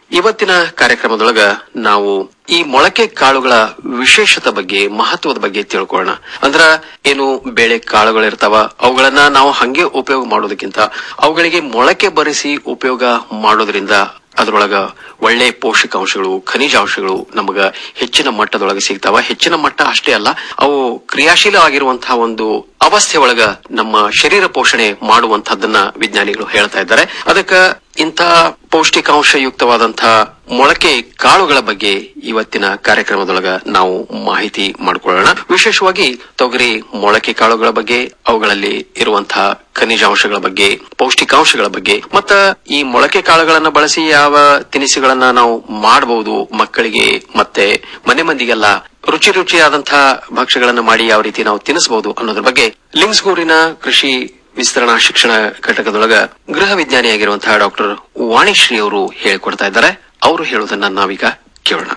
ಇವತ್ತಿನ ಕಾರ್ಯಕ್ರಮದೊಳಗ ನಾವು ಈ ಮೊಳಕೆ ಕಾಳುಗಳ ವಿಶೇಷತೆ ಬಗ್ಗೆ ಮಹತ್ವದ ಬಗ್ಗೆ ತಿಳ್ಕೊಳ್ಳೋಣ ಅಂದ್ರ ಏನು ಬೇಳೆ ಕಾಳುಗಳಿರ್ತಾವ ಅವುಗಳನ್ನ ನಾವು ಹಂಗೆ ಉಪಯೋಗ ಮಾಡೋದಕ್ಕಿಂತ ಅವುಗಳಿಗೆ ಮೊಳಕೆ ಬರಿಸಿ ಉಪಯೋಗ ಮಾಡೋದ್ರಿಂದ ಅದರೊಳಗ ಒಳ್ಳೆ ಪೋಷಕಾಂಶಗಳು ಖನಿಜಾಂಶಗಳು ನಮಗ ಹೆಚ್ಚಿನ ಮಟ್ಟದೊಳಗೆ ಸಿಗ್ತಾವ ಹೆಚ್ಚಿನ ಮಟ್ಟ ಅಷ್ಟೇ ಅಲ್ಲ ಅವು ಕ್ರಿಯಾಶೀಲ ಆಗಿರುವಂತಹ ಒಂದು ಅವಸ್ಥೆ ಒಳಗ ನಮ್ಮ ಶರೀರ ಪೋಷಣೆ ಮಾಡುವಂತಹದ್ದನ್ನ ವಿಜ್ಞಾನಿಗಳು ಹೇಳ್ತಾ ಇದ್ದಾರೆ ಅದಕ್ಕ ಇಂಥ ಪೌಷ್ಟಿಕಾಂಶಯುಕ್ತವಾದಂತಹ ಮೊಳಕೆ ಕಾಳುಗಳ ಬಗ್ಗೆ ಇವತ್ತಿನ ಕಾರ್ಯಕ್ರಮದೊಳಗ ನಾವು ಮಾಹಿತಿ ಮಾಡಿಕೊಳ್ಳೋಣ ವಿಶೇಷವಾಗಿ ತೊಗರಿ ಮೊಳಕೆ ಕಾಳುಗಳ ಬಗ್ಗೆ ಅವುಗಳಲ್ಲಿ ಇರುವಂತಹ ಖನಿಜಾಂಶಗಳ ಬಗ್ಗೆ ಪೌಷ್ಟಿಕಾಂಶಗಳ ಬಗ್ಗೆ ಮತ್ತ ಈ ಮೊಳಕೆ ಕಾಳುಗಳನ್ನ ಬಳಸಿ ಯಾವ ತಿನಿಸುಗಳನ್ನ ನಾವು ಮಾಡಬಹುದು ಮಕ್ಕಳಿಗೆ ಮತ್ತೆ ಮನೆ ಮಂದಿಗೆಲ್ಲ ರುಚಿ ರುಚಿಯಾದಂತಹ ಭಕ್ಷ್ಯಗಳನ್ನ ಮಾಡಿ ಯಾವ ರೀತಿ ನಾವು ತಿನ್ನಿಸಬಹುದು ಅನ್ನೋದ್ರ ಬಗ್ಗೆ ಲಿಂಗ್ಸ್ಗೂರಿನ ಕೃಷಿ ವಿಸ್ತರಣಾ ಶಿಕ್ಷಣ ಘಟಕದೊಳಗ ಗೃಹ ವಿಜ್ಞಾನಿಯಾಗಿರುವಂತಹ ಡಾಕ್ಟರ್ ವಾಣಿಶ್ರೀ ಅವರು ಹೇಳಿಕೊಡ್ತಾ ಇದ್ದಾರೆ ಅವರು ಹೇಳೋದನ್ನ ನಾವೀಗ ಕೇಳೋಣ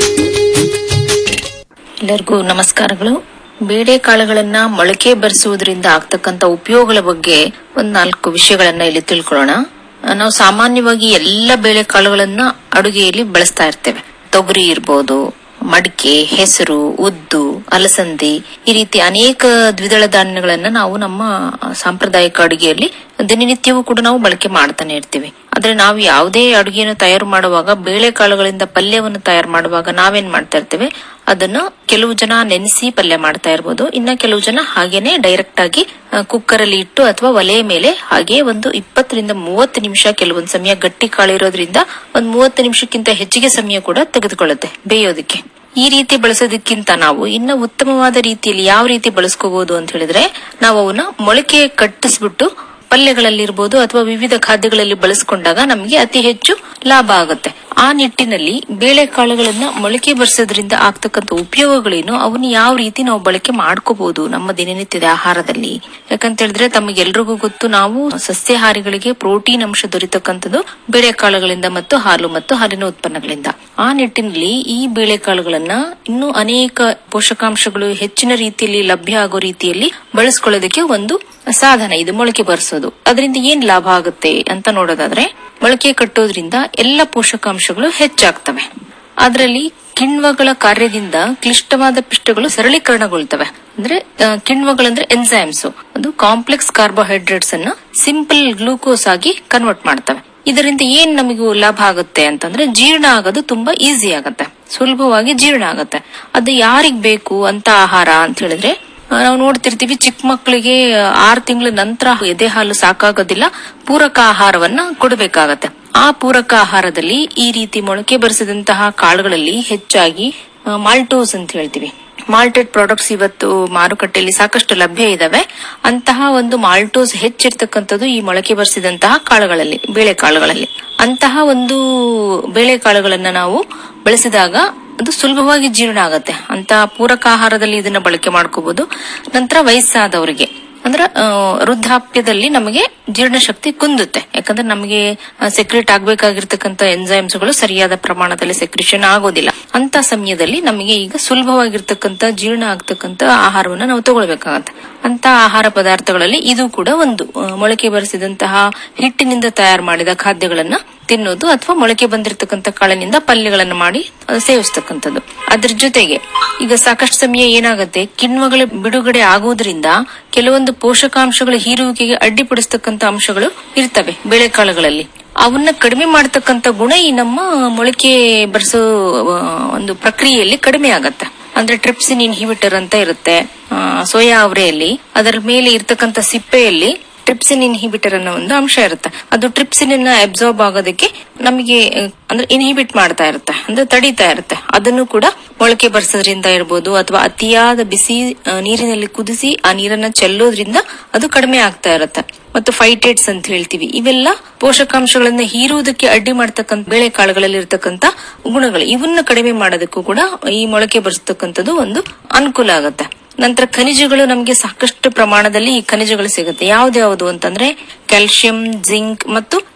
ಎಲ್ಲರಿಗೂ ನಮಸ್ಕಾರಗಳು ಬೇಳೆಕಾಳುಗಳನ್ನ ಮೊಳಕೆ ಬರಿಸುವುದರಿಂದ ಆಗ್ತಕ್ಕಂತ ಉಪಯೋಗಗಳ ಬಗ್ಗೆ ಒಂದ್ ನಾಲ್ಕು ವಿಷಯಗಳನ್ನ ಇಲ್ಲಿ ತಿಳ್ಕೊಳ್ಳೋಣ ನಾವು ಸಾಮಾನ್ಯವಾಗಿ ಎಲ್ಲ ಬೇಳೆಕಾಳುಗಳನ್ನ ಅಡುಗೆಯಲ್ಲಿ ಬಳಸ್ತಾ ಇರ್ತೇವೆ ತೊಗರಿ ಇರ್ಬೋದು ಮಡಿಕೆ ಹೆಸರು ಉದ್ದು ಅಲಸಂದಿ ಈ ರೀತಿ ಅನೇಕ ದ್ವಿದಳ ಧಾನ್ಯಗಳನ್ನ ನಾವು ನಮ್ಮ ಸಾಂಪ್ರದಾಯಿಕ ಅಡುಗೆಯಲ್ಲಿ ದಿನನಿತ್ಯವೂ ಕೂಡ ನಾವು ಬಳಕೆ ಮಾಡ್ತಾನೆ ಇರ್ತೀವಿ ಆದ್ರೆ ನಾವು ಯಾವುದೇ ಅಡುಗೆಯನ್ನು ತಯಾರು ಮಾಡುವಾಗ ಬೇಳೆಕಾಳುಗಳಿಂದ ಪಲ್ಯವನ್ನು ತಯಾರು ಮಾಡುವಾಗ ನಾವೇನ್ ಮಾಡ್ತಾ ಇರ್ತೇವೆ ಅದನ್ನು ಕೆಲವು ಜನ ನೆನೆಸಿ ಪಲ್ಯ ಮಾಡ್ತಾ ಇರ್ಬೋದು ಇನ್ನ ಕೆಲವು ಜನ ಹಾಗೇನೆ ಡೈರೆಕ್ಟ್ ಆಗಿ ಕುಕ್ಕರ್ ಅಲ್ಲಿ ಇಟ್ಟು ಅಥವಾ ಒಲೆಯ ಮೇಲೆ ಹಾಗೆ ಒಂದು ಇಪ್ಪತ್ತರಿಂದ ಮೂವತ್ತು ನಿಮಿಷ ಕೆಲವೊಂದು ಸಮಯ ಗಟ್ಟಿ ಕಾಳು ಇರೋದ್ರಿಂದ ಒಂದು ಮೂವತ್ತು ನಿಮಿಷಕ್ಕಿಂತ ಹೆಚ್ಚಿಗೆ ಸಮಯ ಕೂಡ ತೆಗೆದುಕೊಳ್ಳುತ್ತೆ ಬೇಯೋದಕ್ಕೆ ಈ ರೀತಿ ಬಳಸೋದಕ್ಕಿಂತ ನಾವು ಇನ್ನ ಉತ್ತಮವಾದ ರೀತಿಯಲ್ಲಿ ಯಾವ ರೀತಿ ಬಳಸ್ಕೋಬಹುದು ಅಂತ ಹೇಳಿದ್ರೆ ನಾವು ಅವನ್ನ ಮೊಳಕೆ ಕಟ್ಟಿಸ್ಬಿಟ್ಟು ಪಲ್ಯಗಳಲ್ಲಿರ್ಬೋದು ಅಥವಾ ವಿವಿಧ ಖಾದ್ಯಗಳಲ್ಲಿ ಬಳಸ್ಕೊಂಡಾಗ ನಮಗೆ ಅತಿ ಹೆಚ್ಚು ಲಾಭ ಆಗುತ್ತೆ ಆ ನಿಟ್ಟಿನಲ್ಲಿ ಬೇಳೆಕಾಳುಗಳನ್ನ ಮೊಳಕೆ ಬರ್ಸೋದ್ರಿಂದ ಆಗ್ತಕ್ಕಂಥ ಉಪಯೋಗಗಳೇನು ಅವನ್ನ ಯಾವ ರೀತಿ ನಾವು ಬಳಕೆ ಮಾಡ್ಕೋಬಹುದು ನಮ್ಮ ದಿನನಿತ್ಯದ ಆಹಾರದಲ್ಲಿ ಯಾಕಂತ ಹೇಳಿದ್ರೆ ತಮಗೆಲ್ರಿಗೂ ಗೊತ್ತು ನಾವು ಸಸ್ಯಾಹಾರಿಗಳಿಗೆ ಪ್ರೋಟೀನ್ ಅಂಶ ದೊರೆತಕ್ಕಂಥದ್ದು ಬೇಳೆಕಾಳುಗಳಿಂದ ಮತ್ತು ಹಾಲು ಮತ್ತು ಹಾಲಿನ ಉತ್ಪನ್ನಗಳಿಂದ ಆ ನಿಟ್ಟಿನಲ್ಲಿ ಈ ಬೇಳೆಕಾಳುಗಳನ್ನ ಇನ್ನೂ ಅನೇಕ ಪೋಷಕಾಂಶಗಳು ಹೆಚ್ಚಿನ ರೀತಿಯಲ್ಲಿ ಲಭ್ಯ ಆಗೋ ರೀತಿಯಲ್ಲಿ ಬಳಸ್ಕೊಳ್ಳೋದಕ್ಕೆ ಒಂದು ಸಾಧನ ಇದು ಮೊಳಕೆ ಬರ್ಸೋದು ಅದರಿಂದ ಏನ್ ಲಾಭ ಆಗುತ್ತೆ ಅಂತ ನೋಡೋದಾದ್ರೆ ಮೊಳಕೆ ಕಟ್ಟೋದ್ರಿಂದ ಎಲ್ಲ ಪೋಷಕಾಂಶಗಳು ಹೆಚ್ಚಾಗ್ತವೆ ಅದರಲ್ಲಿ ಕಿಣ್ವಗಳ ಕಾರ್ಯದಿಂದ ಕ್ಲಿಷ್ಟವಾದ ಪಿಷ್ಟಗಳು ಸರಳೀಕರಣಗೊಳ್ತವೆ ಅಂದ್ರೆ ಆ, ಕಿಣ್ವಗಳಂದ್ರೆ ಎನ್ಸೈಮ್ಸ್ ಅದು ಕಾಂಪ್ಲೆಕ್ಸ್ ಕಾರ್ಬೋಹೈಡ್ರೇಟ್ಸ್ ಅನ್ನ ಸಿಂಪಲ್ ಗ್ಲೂಕೋಸ್ ಆಗಿ ಕನ್ವರ್ಟ್ ಮಾಡ್ತವೆ ಇದರಿಂದ ಏನ್ ನಮಗೂ ಲಾಭ ಆಗುತ್ತೆ ಅಂತಂದ್ರೆ ಜೀರ್ಣ ಆಗೋದು ತುಂಬಾ ಈಸಿ ಆಗತ್ತೆ ಸುಲಭವಾಗಿ ಜೀರ್ಣ ಆಗತ್ತೆ ಅದು ಯಾರಿಗ್ ಬೇಕು ಅಂತ ಆಹಾರ ಅಂತ ಹೇಳಿದ್ರೆ ಆ, ನಾವು ನೋಡ್ತಿರ್ತೀವಿ ಚಿಕ್ಕ ಮಕ್ಕಳಿಗೆ ಆರು ತಿಂಗಳ ನಂತರ ಎದೆ ಹಾಲು ಸಾಕಾಗೋದಿಲ್ಲ ಪೂರಕ ಆಹಾರವನ್ನ ಕೊಡಬೇಕಾಗತ್ತೆ ಆ ಪೂರಕ ಆಹಾರದಲ್ಲಿ ಈ ರೀತಿ ಮೊಳಕೆ ಬರಿಸಿದಂತಹ ಕಾಳುಗಳಲ್ಲಿ ಹೆಚ್ಚಾಗಿ ಮಾಲ್ಟೋಸ್ ಅಂತ ಹೇಳ್ತೀವಿ ಮಾಲ್ಟೆಡ್ ಪ್ರಾಡಕ್ಟ್ಸ್ ಇವತ್ತು ಮಾರುಕಟ್ಟೆಯಲ್ಲಿ ಸಾಕಷ್ಟು ಲಭ್ಯ ಇದಾವೆ ಅಂತಹ ಒಂದು ಮಾಲ್ಟೋಸ್ ಹೆಚ್ಚಿರ್ತಕ್ಕಂಥದ್ದು ಈ ಮೊಳಕೆ ಬರಿಸಿದಂತಹ ಕಾಳುಗಳಲ್ಲಿ ಬೇಳೆಕಾಳುಗಳಲ್ಲಿ ಅಂತಹ ಒಂದು ಬೇಳೆಕಾಳುಗಳನ್ನ ನಾವು ಬಳಸಿದಾಗ ಅದು ಸುಲಭವಾಗಿ ಜೀರ್ಣ ಆಗತ್ತೆ ಅಂತ ಪೂರಕ ಆಹಾರದಲ್ಲಿ ಇದನ್ನ ಬಳಕೆ ಮಾಡ್ಕೋಬಹುದು ನಂತರ ವಯಸ್ಸಾದವರಿಗೆ ಅಂದ್ರೆ ಆ, ವೃದ್ಧಾಪ್ಯದಲ್ಲಿ ನಮಗೆ ಜೀರ್ಣಶಕ್ತಿ ಕುಂದುತ್ತೆ ಯಾಕಂದ್ರೆ ನಮಗೆ ಸೆಕ್ರೆಟ್ ಆಗ್ಬೇಕಾಗಿರ್ತಕ್ಕಂಥ ಎಂಜೈಮ್ಸ್ಗಳು ಸರಿಯಾದ ಪ್ರಮಾಣದಲ್ಲಿ ಸೆಕ್ರೇಷನ್ ಆಗೋದಿಲ್ಲ ಅಂತ ಸಮಯದಲ್ಲಿ ನಮಗೆ ಈಗ ಸುಲಭವಾಗಿರ್ತಕ್ಕಂಥ ಜೀರ್ಣ ಆಗ್ತಕ್ಕಂಥ ಆಹಾರವನ್ನ ನಾವು ತಗೊಳ್ಬೇಕಾಗತ್ತೆ ಅಂತ ಆಹಾರ ಪದಾರ್ಥಗಳಲ್ಲಿ ಇದು ಕೂಡ ಒಂದು ಆ, ಮೊಳಕೆ ಬರಿಸಿದಂತಹ ಹಿಟ್ಟಿನಿಂದ ತಯಾರು ಮಾಡಿದ ಖಾದ್ಯಗಳನ್ನ ತಿನ್ನೋದು ಅಥವಾ ಮೊಳಕೆ ಬಂದಿರತಕ್ಕಂಥ ಕಾಳಿನಿಂದ ಪಲ್ಯಗಳನ್ನು ಮಾಡಿ ಆ, ಸೇವಿಸ್ತಕ್ಕಂಥದ್ದು ಅದ್ರ ಜೊತೆಗೆ ಈಗ ಸಾಕಷ್ಟು ಸಮಯ ಏನಾಗುತ್ತೆ ಕಿಣ್ವಗಳ ಬಿಡುಗಡೆ ಆಗುವುದರಿಂದ ಕೆಲವೊಂದು ಪೋಷಕಾಂಶಗಳ ಹೀರುವಿಕೆಗೆ ಅಡ್ಡಿಪಡಿಸ್ತಕ್ಕಂಥ ಅಂಶಗಳು ಇರ್ತವೆ ಬೇಳೆಕಾಳುಗಳಲ್ಲಿ ಅವನ್ನ ಕಡಿಮೆ ಮಾಡತಕ್ಕಂತ ಗುಣ ಈ ನಮ್ಮ ಮೊಳಕೆ ಬರೆಸೋ ಆ, ಒಂದು ಪ್ರಕ್ರಿಯೆಯಲ್ಲಿ ಕಡಿಮೆ ಆಗತ್ತೆ ಅಂದ್ರೆ ಟ್ರಿಪ್ಸಿನ್ ಇನ್ಹಿಬಿಟರ್ ಅಂತ ಇರುತ್ತೆ ಆ, ಸೋಯಾ ಅವರೆಯಲ್ಲಿ ಅದರ ಮೇಲೆ ಇರ್ತಕ್ಕಂಥ ಸಿಪ್ಪೆಯಲ್ಲಿ ಟ್ರಿಪ್ಸಿನ್ ಇನ್ಹಿಬಿಟರ್ ಅನ್ನೋ ಒಂದು ಅಂಶ ಇರುತ್ತೆ ಅದು ಟ್ರಿಪ್ಸಿನ್ ಅನ್ನ ಅಬ್ಸಾರ್ಬ್ ಆಗೋದಕ್ಕೆ ನಮಗೆ ಆ, ಅಂದ್ರೆ ಇನ್ಹಿಬಿಟ್ ಮಾಡ್ತಾ ಇರುತ್ತೆ ಅಂದ್ರೆ ತಡೀತಾ ಇರುತ್ತೆ ಅದನ್ನು ಕೂಡ ಮೊಳಕೆ ಬರ್ಸೋದ್ರಿಂದ ಇರ್ಬೋದು ಅಥವಾ ಅತಿಯಾದ ಬಿಸಿ ಆ, ನೀರಿನಲ್ಲಿ ಕುದಿಸಿ ಆ ನೀರನ್ನ ಚೆಲ್ಲೋದ್ರಿಂದ ಅದು ಕಡಿಮೆ ಆಗ್ತಾ ಇರುತ್ತೆ ಮತ್ತು ಫೈಟೇಟ್ಸ್ ಅಂತ ಹೇಳ್ತೀವಿ ಇವೆಲ್ಲ ಪೋಷಕಾಂಶಗಳನ್ನ ಹೀರುವುದಕ್ಕೆ ಅಡ್ಡಿ ಮಾಡ್ತಕ್ಕಂಥ ಬೇಳೆಕಾಳುಗಳಲ್ಲಿ ಇರ್ತಕ್ಕಂಥ ಗುಣಗಳು ಇವನ್ನ ಕಡಿಮೆ ಮಾಡೋದಕ್ಕೂ ಕೂಡ ಈ ಮೊಳಕೆ ಬರ್ಸ್ತಕ್ಕಂಥದ್ದು ಒಂದು ಅನುಕೂಲ ಆಗುತ್ತೆ ನಂತರ ಖನಿಜಗಳು ನಮಗೆ ಸಾಕಷ್ಟು ಪ್ರಮಾಣದಲ್ಲಿ ಈ ಖನಿಜಗಳು ಸಿಗುತ್ತೆ ಯಾವ್ದ್ಯಾವ್ದು ಅಂತಂದ್ರೆ ಕ್ಯಾಲ್ಸಿಯಂ ಜಿಂಕ್ ಮತ್ತು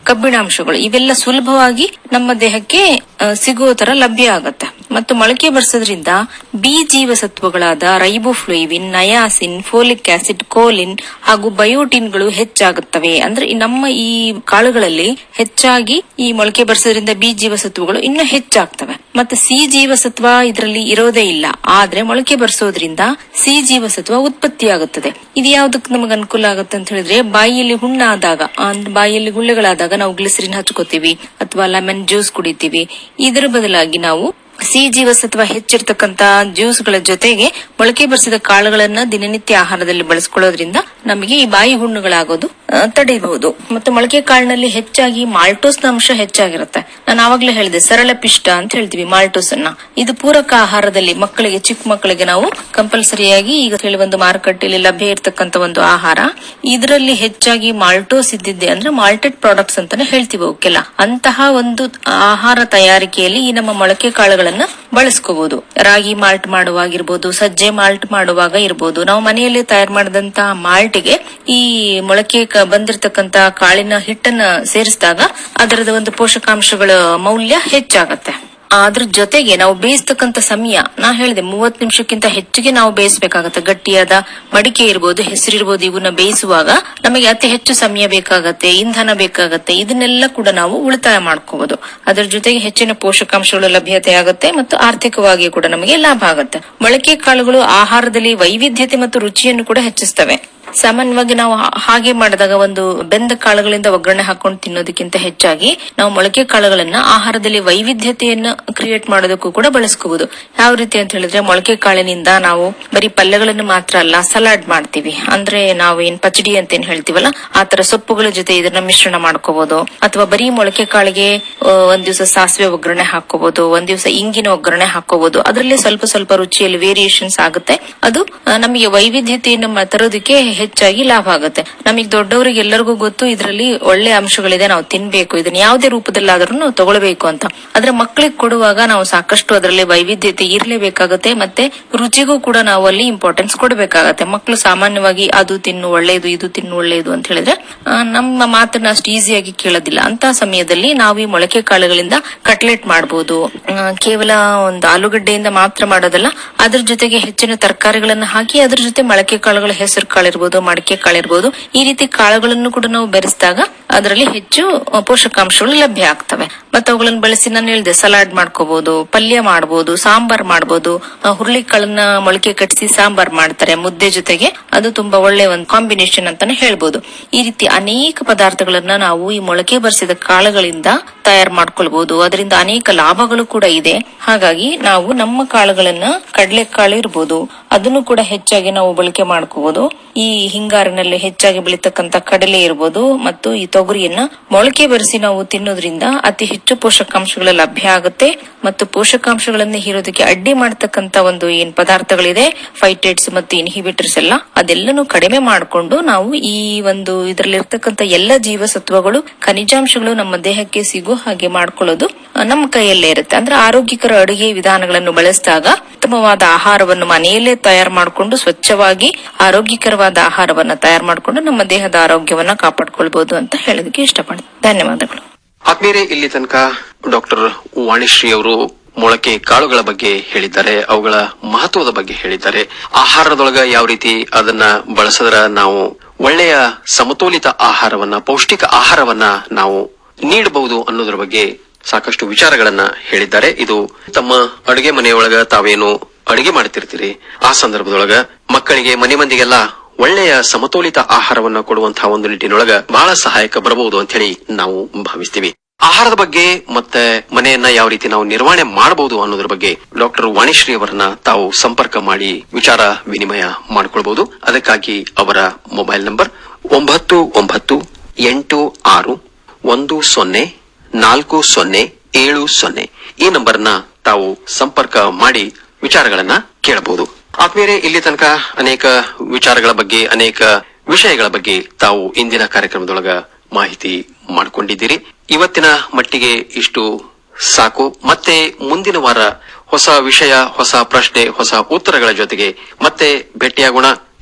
ಕಬ್ಬಿಣಾಂಶಗಳು ಇವೆಲ್ಲ ಸುಲಭವಾಗಿ ನಮ್ಮ ದೇಹಕ್ಕೆ ಆ, ಸಿಗುವ ತರ ಲಭ್ಯ ಆಗತ್ತೆ ಮತ್ತು ಮೊಳಕೆ ಬರ್ಸೋದ್ರಿಂದ ಬಿ ಜೀವಸತ್ವಗಳಾದ riboflavin niacin folic acid choline ಹಾಗೂ ಬಯೋಟಿನ್ಗಳು ಹೆಚ್ಚಾಗುತ್ತವೆ ಅಂದ್ರೆ ಈ ನಮ್ಮ ಈ ಕಾಳುಗಳಲ್ಲಿ ಹೆಚ್ಚಾಗಿ ಈ ಮೊಳಕೆ ಬರ್ಸೋದ್ರಿಂದ ಬಿ ಜೀವಸತ್ವಗಳು ಇನ್ನೂ ಹೆಚ್ಚಾಗ್ತವೆ ಮತ್ತೆ ಸಿ ಜೀವಸತ್ವ ಇದರಲ್ಲಿ ಇರೋದೇ ಇಲ್ಲ ಆದ್ರೆ ಮೊಳಕೆ ಬರ್ಸೋದ್ರಿಂದ ಸಿ ಜೀವಸತ್ವ ಉತ್ಪತ್ತಿಯಾಗುತ್ತದೆ ಇದು ಯಾವ್ದಕ್ಕೆ ನಮಗೆ ಅನುಕೂಲ ಆಗುತ್ತೆ ಅಂತ ಹೇಳಿದ್ರೆ ಬಾಯಿಯಲ್ಲಿ ಹುಣ್ಣಾದಾಗ ಅಂದ್ ಬಾಯಿಯಲ್ಲಿ ಗುಳ್ಳೆಗಳಾದಾಗ ನಾವು ಗ್ಲಿಸರಿನ್ ಹಚ್ಕೋತೀವಿ ಅಥವಾ ಲೆಮನ್ ಜ್ಯೂಸ್ ಕುಡಿತೀವಿ ಇದರ ಬದಲಾಗಿ ನಾವು ಸಿ ಜೀವಸತ್ವ ಹೆಚ್ಚಿರ್ತಕ್ಕಂತ ಜ್ಯೂಸ್ಗಳ ಜೊತೆಗೆ ಮೊಳಕೆ ಬರಿಸಿದ ಕಾಳುಗಳನ್ನ ದಿನನಿತ್ಯ ಆಹಾರದಲ್ಲಿ ಬಳಸ್ಕೊಳ್ಳೋದ್ರಿಂದ ನಮಗೆ ಈ ಬಾಯಿ ಹುಣ್ಣುಗಳಾಗೋದು ಆ, ತಡೆಯಬಹುದು ಮತ್ತು ಮೊಳಕೆ ಕಾಳಿನಲ್ಲಿ ಹೆಚ್ಚಾಗಿ ಮಾಲ್ಟೋಸ್ ನ ಅಂಶ ಹೆಚ್ಚಾಗಿರುತ್ತೆ ನಾನು ಆವಾಗ್ಲೇ ಹೇಳಿದೆ ಸರಳ ಪಿಷ್ಟ ಅಂತ ಹೇಳ್ತೀವಿ ಮಾಲ್ಟೋಸ್ ಅನ್ನ ಇದು ಪೂರಕ ಆಹಾರದಲ್ಲಿ ಮಕ್ಕಳಿಗೆ ಚಿಕ್ಕ ಮಕ್ಕಳಿಗೆ ನಾವು ಕಂಪಲ್ಸರಿಯಾಗಿ ಈಗ ಹೇಳಿ ಒಂದು ಮಾರುಕಟ್ಟೆಯಲ್ಲಿ ಲಭ್ಯ ಇರತಕ್ಕಂತ ಒಂದು ಆಹಾರ ಇದರಲ್ಲಿ ಹೆಚ್ಚಾಗಿ ಮಾಲ್ಟೋಸ್ ಇದ್ದಿದ್ದೆ ಅಂದ್ರೆ ಮಾಲ್ಟೆಡ್ ಪ್ರಾಡಕ್ಟ್ಸ್ ಅಂತಾನೆ ಹೇಳ್ತೀವಿ ಅವಕ್ಕೆಲ್ಲ ಅಂತಹ ಒಂದು ಆಹಾರ ತಯಾರಿಕೆಯಲ್ಲಿ ಈ ನಮ್ಮ ಮೊಳಕೆ ಕಾಳುಗಳನ್ನ ಬಳಸ್ಕೋಬಹುದು ರಾಗಿ ಮಾಲ್ಟ್ ಮಾಡುವಾಗಿರ್ಬೋದು ಸಜ್ಜೆ ಮಾಲ್ಟ್ ಮಾಡುವಾಗ ಇರ್ಬೋದು ನಾವು ಮನೆಯಲ್ಲಿ ತಯಾರು ಮಾಡಿದಂತ ಮಾಲ್ಟ್ಗೆ ಈ ಮೊಳಕೆ ಕ- ಬಂದಿರತಕ್ಕಂತ ಕಾಳಿನ ಹಿಟ್ಟನ್ನ ಸೇರಿಸಿದಾಗ ಅದರದ ಒಂದು ಪೋಷಕಾಂಶಗಳ ಮೌಲ್ಯ ಹೆಚ್ಚಾಗತ್ತೆ ಅದ್ರ ಜೊತೆಗೆ ನಾವು ಬೇಯಿಸ್ತಕ್ಕಂತ ಸಮಯ ನಾ ಹೇಳಿದೆ ಮೂವತ್ ನಿಮಿಷಕ್ಕಿಂತ ಹೆಚ್ಚಿಗೆ ನಾವು ಬೇಯಿಸಬೇಕಾಗತ್ತೆ ಗಟ್ಟಿಯಾದ ಮಡಿಕೆ ಇರ್ಬೋದು ಹೆಸರಿರ್ಬೋದು ಇವನ್ನ ಬೇಯಿಸುವಾಗ ನಮಗೆ ಅತಿ ಹೆಚ್ಚು ಸಮಯ ಬೇಕಾಗತ್ತೆ ಇಂಧನ ಬೇಕಾಗತ್ತೆ ಇದನ್ನೆಲ್ಲ ಕೂಡ ನಾವು ಉಳಿತಾಯ ಮಾಡ್ಕೋಬಹುದು ಅದರ ಜೊತೆಗೆ ಹೆಚ್ಚಿನ ಪೋಷಕಾಂಶಗಳು ಲಭ್ಯತೆ ಆಗುತ್ತೆ ಮತ್ತು ಆರ್ಥಿಕವಾಗಿ ಕೂಡ ನಮಗೆ ಲಾಭ ಆಗುತ್ತೆ ಮೊಳಕೆ ಕಾಳುಗಳು ಆಹಾರದಲ್ಲಿ ವೈವಿಧ್ಯತೆ ಮತ್ತು ರುಚಿಯನ್ನು ಕೂಡ ಹೆಚ್ಚಿಸ್ತವೆ ಸಾಮಾನ್ಯವಾಗಿ ನಾವು ಹಾ- ಹಾಗೆ ಮಾಡಿದಾಗ ಒಂದು ಬೆಂದ ಕಾಳುಗಳಿಂದ ಒಗ್ಗರಣೆ ಹಾಕೊಂಡು ತಿನ್ನೋದಕ್ಕಿಂತ ಹೆಚ್ಚಾಗಿ ನಾವು ಮೊಳಕೆ ಕಾಳುಗಳನ್ನ ಆಹಾರದಲ್ಲಿ ವೈವಿಧ್ಯತೆಯನ್ನ ಕ್ರಿಯೇಟ್ ಮಾಡೋದಕ್ಕೂ ಕೂಡ ಬಳಸ್ಕೋಬಹುದು ಯಾವ ರೀತಿ ಅಂತ ಹೇಳಿದ್ರೆ ಮೊಳಕೆ ಕಾಳಿನಿಂದ ನಾವು ಬರೀ ಪಲ್ಯಗಳನ್ನು ಮಾತ್ರ ಅಲ್ಲ ಸಲಾಡ್ ಮಾಡ್ತೀವಿ ಅಂದ್ರೆ ನಾವು ಏನ್ ಪಚಡಿ ಅಂತ ಏನ್ ಹೇಳ್ತೀವಲ್ಲ ಆ ತರ ಸೊಪ್ಪುಗಳ ಜೊತೆ ಇದನ್ನ ಮಿಶ್ರಣ ಮಾಡ್ಕೋಬಹುದು ಅಥವಾ ಬರೀ ಮೊಳಕೆ ಕಾಳಿಗೆ ಆ, ಒಂದ್ ದಿವಸ ಸಾಸಿವೆ ಒಗ್ಗರಣೆ ಹಾಕೋಬಹುದು ಒಂದ್ ದಿವಸ ಇಂಗಿನ ಒಗ್ಗರಣೆ ಹಾಕೋಬಹುದು ಅದರಲ್ಲಿ ಸ್ವಲ್ಪ ಸ್ವಲ್ಪ ರುಚಿಯಲ್ಲಿ ವೇರಿಯೇಷನ್ಸ್ ಆಗುತ್ತೆ ಅದು ಆ, ನಮಗೆ ವೈವಿಧ್ಯತೆಯನ್ನು ಮ- ತರೋದಕ್ಕೆ ಹೆಚ್ಚಾಗಿ ಲಾಭ ಆಗುತ್ತೆ ನಮಗೆ ದೊಡ್ಡವರಿಗೆ ಎಲ್ಲರಿಗೂ ಗೊತ್ತು ಇದರಲ್ಲಿ ಒಳ್ಳೆ ಅಂಶಗಳಿದೆ ನಾವು ತಿನ್ಬೇಕು ಇದನ್ನ ಯಾವುದೇ ರೂಪದಲ್ಲಾದ್ರೂ ನಾವು ತಗೊಳ್ಬೇಕು ಅಂತ ಆದ್ರೆ ಮಕ್ಕಳಿಗೆ ಕೊಡುವಾಗ ನಾವು ಸಾಕಷ್ಟು ಅದರಲ್ಲಿ ವೈವಿಧ್ಯತೆ ಇರಲೇಬೇಕಾಗತ್ತೆ ಮತ್ತೆ ರುಚಿಗೂ ಕೂಡ ನಾವು ಅಲ್ಲಿ ಇಂಪಾರ್ಟೆನ್ಸ್ ಕೊಡಬೇಕಾಗತ್ತೆ ಮಕ್ಕಳು ಸಾಮಾನ್ಯವಾಗಿ ಅದು ತಿನ್ನು ಒಳ್ಳೇದು ಇದು ತಿನ್ನು ಒಳ್ಳೇದು ಅಂತ ಹೇಳಿದ್ರೆ ಆ, ನಮ್ಮ ಮಾತನ್ನ ಅಷ್ಟು ಈಸಿಯಾಗಿ ಕೇಳೋದಿಲ್ಲ ಅಂತ ಸಮಯದಲ್ಲಿ ನಾವು ಈ ಮೊಳಕೆ ಕಾಳುಗಳಿಂದ ಕಟ್ಲೆಟ್ ಮಾಡಬಹುದು ಕೇವಲ ಒಂದು ಆಲೂಗಡ್ಡೆಯಿಂದ ಮಾತ್ರ ಮಾಡೋದಲ್ಲ ಅದ್ರ ಜೊತೆಗೆ ಹೆಚ್ಚಿನ ತರಕಾರಿಗಳನ್ನ ಹಾಕಿ ಅದ್ರ ಜೊತೆ ಮೊಳಕೆ ಕಾಳುಗಳ ಹೆಸರು ಕಾಳಿರ್ಬೋದು ಮಡಕೆ ಕಾಳಿರ್ಬೋದು ಈ ರೀತಿ ಕಾಳುಗಳನ್ನು ಕೂಡ ನಾವು ಬೆರೆಸಿದಾಗ ಅದರಲ್ಲಿ ಹೆಚ್ಚು ಆ, ಪೋಷಕಾಂಶಗಳು ಲಭ್ಯ ಆಗ್ತವೆ ಮತ್ತೆ ಅವುಗಳನ್ನು ಬಳಸಿ ನಾನು ಹೇಳಿದೆ ಸಲಾಡ್ ಮಾಡ್ಕೋಬಹುದು ಪಲ್ಯ ಮಾಡಬಹುದು ಸಾಂಬಾರ್ ಮಾಡಬಹುದು ಹುರುಳಿಕಾಳನ್ನ ಮೊಳಕೆ ಕಟ್ಟಿಸಿ ಸಾಂಬಾರ್ ಮಾಡ್ತಾರೆ ಮುದ್ದೆ ಜೊತೆಗೆ ಅದು ತುಂಬಾ ಒಳ್ಳೆ ಒಂದು ಕಾಂಬಿನೇಷನ್ ಅಂತಾನೆ ಹೇಳ್ಬೋದು ಈ ರೀತಿ ಅನೇಕ ಪದಾರ್ಥಗಳನ್ನ ನಾವು ಈ ಮೊಳಕೆ ಬರಿಸಿದ ಕಾಳುಗಳಿಂದ ತಯಾರು ಮಾಡ್ಕೊಳ್ಬಹುದು ಅದರಿಂದ ಅನೇಕ ಲಾಭಗಳು ಕೂಡ ಇದೆ ಹಾಗಾಗಿ ನಾವು ನಮ್ಮ ಕಾಳುಗಳನ್ನ ಕಡಲೆಕಾಳು ಇರ್ಬೋದು ಅದನ್ನು ಕೂಡ ಹೆಚ್ಚಾಗಿ ನಾವು ಬಳಕೆ ಮಾಡ್ಕೋಬಹುದು ಈ ಹಿಂಗಾರಿನಲ್ಲಿ ಹೆಚ್ಚಾಗಿ ಬೆಳೀತಕ್ಕಂತ ಕಡಲೆ ಇರ್ಬೋದು ಮತ್ತು ಈ ತೊಗರಿಯನ್ನ ಮೊಳಕೆ ಬರಿಸಿ ನಾವು ತಿನ್ನೋದ್ರಿಂದ ಅತಿ ಹೆಚ್ಚು ಪೋಷಕಾಂಶಗಳು ಲಭ್ಯ ಆಗುತ್ತೆ ಮತ್ತು ಪೋಷಕಾಂಶಗಳನ್ನ ಹೀರೋದಕ್ಕೆ ಅಡ್ಡಿ ಮಾಡತಕ್ಕಂತ ಒಂದು ಏನ್ ಪದಾರ್ಥಗಳಿದೆ ಫೈಟೇಟ್ಸ್ ಮತ್ತು ಇನ್ಹಿಬಿಟರ್ಸ್ ಎಲ್ಲ ಅದೆಲ್ಲನೂ ಕಡಿಮೆ ಮಾಡಿಕೊಂಡು ನಾವು ಈ ಒಂದು ಇದರಲ್ಲಿರ್ತಕ್ಕಂಥ ಎಲ್ಲ ಜೀವಸತ್ವಗಳು ಖನಿಜಾಂಶಗಳು ನಮ್ಮ ದೇಹಕ್ಕೆ ಸಿಗೋ ಹಾಗೆ ಮಾಡ್ಕೊಳ್ಳೋದು ಆ, ನಮ್ಮ ಕೈಯಲ್ಲೇ ಇರುತ್ತೆ ಅಂದ್ರೆ ಆರೋಗ್ಯಕರ ಅಡುಗೆ ವಿಧಾನಗಳನ್ನು ಬಳಸಿದಾಗ ಉತ್ತಮವಾದ ಆಹಾರವನ್ನು ಮನೆಯಲ್ಲೇ ತಯಾರು ಮಾಡಿಕೊಂಡು ಸ್ವಚ್ಛವಾಗಿ ಆರೋಗ್ಯಕರವಾದ ಆಹಾರವನ್ನ ತಯಾರು ಮಾಡಿಕೊಂಡು ನಮ್ಮ ದೇಹದ ಆರೋಗ್ಯವನ್ನ ಕಾಪಾಡ್ಕೊಳ್ಬಹುದು ಅಂತ ಹೇಳೋದಕ್ಕೆ ಇಷ್ಟಪಡ್ತೀನಿ ಧನ್ಯವಾದಗಳು ಆತ್ಮೀಯರೇ ಇಲ್ಲಿ ತನಕ ಡಾಕ್ಟರ್ ವಾಣಿಶ್ರೀ ಅವರು ಮೊಳಕೆ ಕಾಳುಗಳ ಬಗ್ಗೆ ಹೇಳಿದ್ದಾರೆ ಅವುಗಳ ಮಹತ್ವದ ಬಗ್ಗೆ ಹೇಳಿದ್ದಾರೆ ಆಹಾರದೊಳಗ ಯಾವ ರೀತಿ ಅದನ್ನ ಬಳಸಿದ್ರ ನಾವು ಒಳ್ಳೆಯ ಸಮತೋಲಿತ ಆಹಾರವನ್ನ ಪೌಷ್ಟಿಕ ಆಹಾರವನ್ನ ನಾವು ನೀಡಬಹುದು ಅನ್ನೋದ್ರ ಬಗ್ಗೆ ಸಾಕಷ್ಟು ವಿಚಾರಗಳನ್ನ ಹೇಳಿದ್ದಾರೆ ಇದು ತಮ್ಮ ಅಡುಗೆ ಮನೆಯೊಳಗ ತಾವೇನು ಅಡುಗೆ ಮಾಡ್ತಿರ್ತೀರಿ ಆ ಸಂದರ್ಭದೊಳಗ ಮಕ್ಕಳಿಗೆ ಮನೆ ಮಂದಿಗೆಲ್ಲ ಒಳ್ಳೆಯ ಸಮತೋಲಿತ ಆಹಾರವನ್ನ ಕೊಡುವಂತಹ ಒಂದು ನಿಟ್ಟಿನೊಳಗ ಬಹಳ ಸಹಾಯಕ ಬರಬಹುದು ಅಂತ ಹೇಳಿ ನಾವು ಭಾವಿಸ್ತೀವಿ ಆಹಾರದ ಬಗ್ಗೆ ಮತ್ತೆ ಮನೆಯನ್ನ ಯಾವ ರೀತಿ ನಾವು ನಿರ್ವಹಣೆ ಮಾಡಬಹುದು ಅನ್ನೋದ್ರ ಬಗ್ಗೆ ಡಾಕ್ಟರ್ ವಾಣಿಶ್ರೀ ಅವರನ್ನ ತಾವು ಸಂಪರ್ಕ ಮಾಡಿ ವಿಚಾರ ವಿನಿಮಯ ಮಾಡಿಕೊಳ್ಬಹುದು ಅದಕ್ಕಾಗಿ ಅವರ ಮೊಬೈಲ್ ನಂಬರ್ ಒಂಬತ್ತು ಒಂಬತ್ತು ಎಂಟು ಆರು ಒಂದು ಸೊನ್ನೆ ನಾಲ್ಕು ಸೊನ್ನೆ ಏಳು ಸೊನ್ನೆ ಈ ನಂಬರ್ನ ತಾವು ಸಂಪರ್ಕ ಮಾಡಿ ವಿಚಾರಗಳನ್ನ ಕೇಳಬಹುದು ಆತ್ಮೀಯರೇ ಇಲ್ಲಿ ತನಕ ಅನೇಕ ವಿಚಾರಗಳ ಬಗ್ಗೆ ಅನೇಕ ವಿಷಯಗಳ ಬಗ್ಗೆ ತಾವು ಇಂದಿನ ಕಾರ್ಯಕ್ರಮದೊಳಗ ಮಾಹಿತಿ ಮಾಡಿಕೊಂಡಿದ್ದೀರಿ ಇವತ್ತಿನ ಮಟ್ಟಿಗೆ ಇಷ್ಟು ಸಾಕು ಮತ್ತೆ ಮುಂದಿನ ವಾರ ಹೊಸ ವಿಷಯ ಹೊಸ ಪ್ರಶ್ನೆ ಹೊಸ ಉತ್ತರಗಳ ಜೊತೆಗೆ ಮತ್ತೆ ಭೇಟಿಯಾಗೋಣ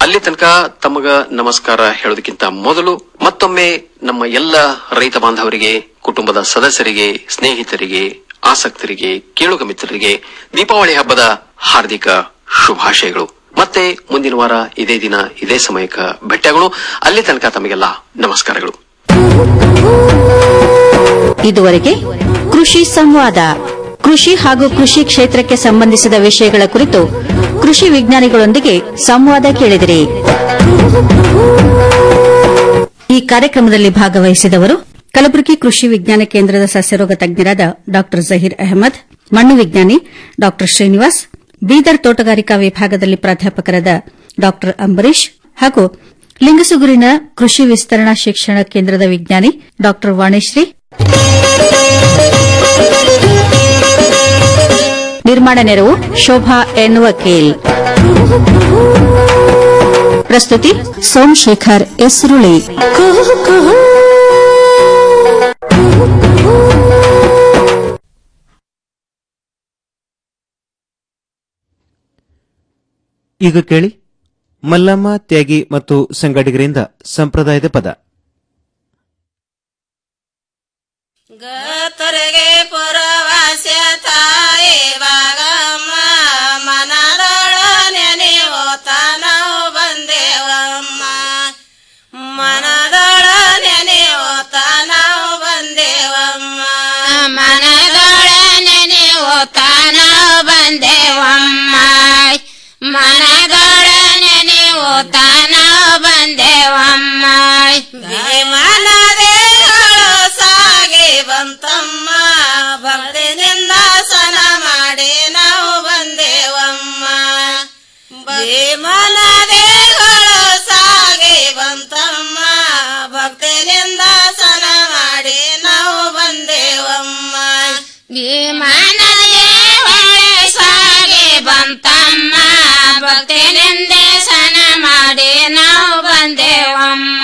ಅಲ್ಲಿ ತನಕ ತಮಗ ನಮಸ್ಕಾರ ಹೇಳೋದಕ್ಕಿಂತ ಮೊದಲು ಮತ್ತೊಮ್ಮೆ ನಮ್ಮ ಎಲ್ಲ ರೈತ ಬಾಂಧವರಿಗೆ ಕುಟುಂಬದ ಸದಸ್ಯರಿಗೆ ಸ್ನೇಹಿತರಿಗೆ ಆಸಕ್ತರಿಗೆ ಕೇಳುಗ ಮಿತ್ರರಿಗೆ ದೀಪಾವಳಿ ಹಬ್ಬದ ಹಾರ್ದಿಕ ಶುಭಾಶಯಗಳು ಮತ್ತೆ ಮುಂದಿನ ವಾರ ಇದೇ ದಿನ ಇದೇ ಸಮಯಕ್ಕೆ ಭೇಟಿಯಾಗೋಣ ಅಲ್ಲಿ ತನಕ ತಮಗೆಲ್ಲ ನಮಸ್ಕಾರಗಳು ಇದುವರೆಗೆ ಕೃಷಿ ಸಂವಾದ ಕೃಷಿ ಹಾಗೂ ಕೃಷಿ ಕ್ಷೇತ್ರಕ್ಕೆ ಸಂಬಂಧಿಸಿದ ವಿಷಯಗಳ ಕುರಿತು ಕೃಷಿ ವಿಜ್ಞಾನಿಗಳೊಂದಿಗೆ ಸಂವಾದ ಕೇಳಿದಿರಿ ಈ ಕಾರ್ಯಕ್ರಮದಲ್ಲಿ ಭಾಗವಹಿಸಿದವರು ಕಲಬುರಗಿ ಕೃಷಿ ವಿಜ್ಞಾನ ಕೇಂದ್ರದ ಸಸ್ಯರೋಗ ತಜ್ಞರಾದ ಡಾ ಜಹೀರ್ ಅಹಮದ್ ಮಣ್ಣು ವಿಜ್ಞಾನಿ ಡಾ ಶ್ರೀನಿವಾಸ್ ಬೀದರ್ ತೋಟಗಾರಿಕಾ ವಿಭಾಗದಲ್ಲಿ ಪ್ರಾಧ್ಯಾಪಕರಾದ ಡಾ ಅಂಬರೀಶ್ ಹಾಗೂ ಲಿಂಗಸುಗೂರಿನ ಕೃಷಿ ವಿಸ್ತರಣಾ ಶಿಕ್ಷಣ ಕೇಂದ್ರದ ವಿಜ್ಞಾನಿ ಡಾ ವಾಣಿಶ್ರೀ ನಿರ್ಮಾಣ ನೆರವು ಶೋಭಾ ಎನ್ ವಕೀಲ್ ಪ್ರಸ್ತುತಿ ಸೋಮಶೇಖರ್ ಎಸ್ರುಳಿ ಈಗ ಕೇಳಿ ಮಲ್ಲಮ್ಮ ತ್ಯಾಗಿ ಮತ್ತು ಸಂಗಡಿಗರಿಂದ ಸಂಪ್ರದಾಯದ ಪದ ತೊರೆಗೆ ಪುರವಾಸ್ಯ ತಾಯಿ ಬಾಗಮ್ಮ ಮನದೊಳ ನೆನೆಯೋತ ನಾವು ಬಂದೇವಮ್ಮ ಮನದೊಳ ನೆನೆಯೋತ ನಾವು ಬಂದೇವಮ್ಮ ಮನದೊಳ ನೆನೆಯೋತ ನಾವು ಬಂದೇವಮ್ಮ ಮನದೊಳ ನೆನೆಯೋತ ನಾವು ಬಂದೇವಮ್ಮ ಮನದೇಗಳು ಸಾಗಿ ಬಂತಮ್ಮ ಭಕ್ತಿನಿಂದ ಸನ ಮಾಡಿ ನಾವು ಬಂದೇವಮ್ಮ ಮನದೇಗಳು ಸಾಗಿ ಬಂತಮ್ಮ ಭಕ್ತಿನಿಂದ ಸನ ಮಾಡಿ ನಾವು ಬಂದೇವಮ್ಮ ಭೀಮನದೇ ಹೊಳೆ ಸಾಗಿ ಬಂತಮ್ಮ ಭಕ್ತಿನಿಂದೆ ಸನ ಮಾಡಿ ನಾವು ಬಂದೇವಮ್ಮ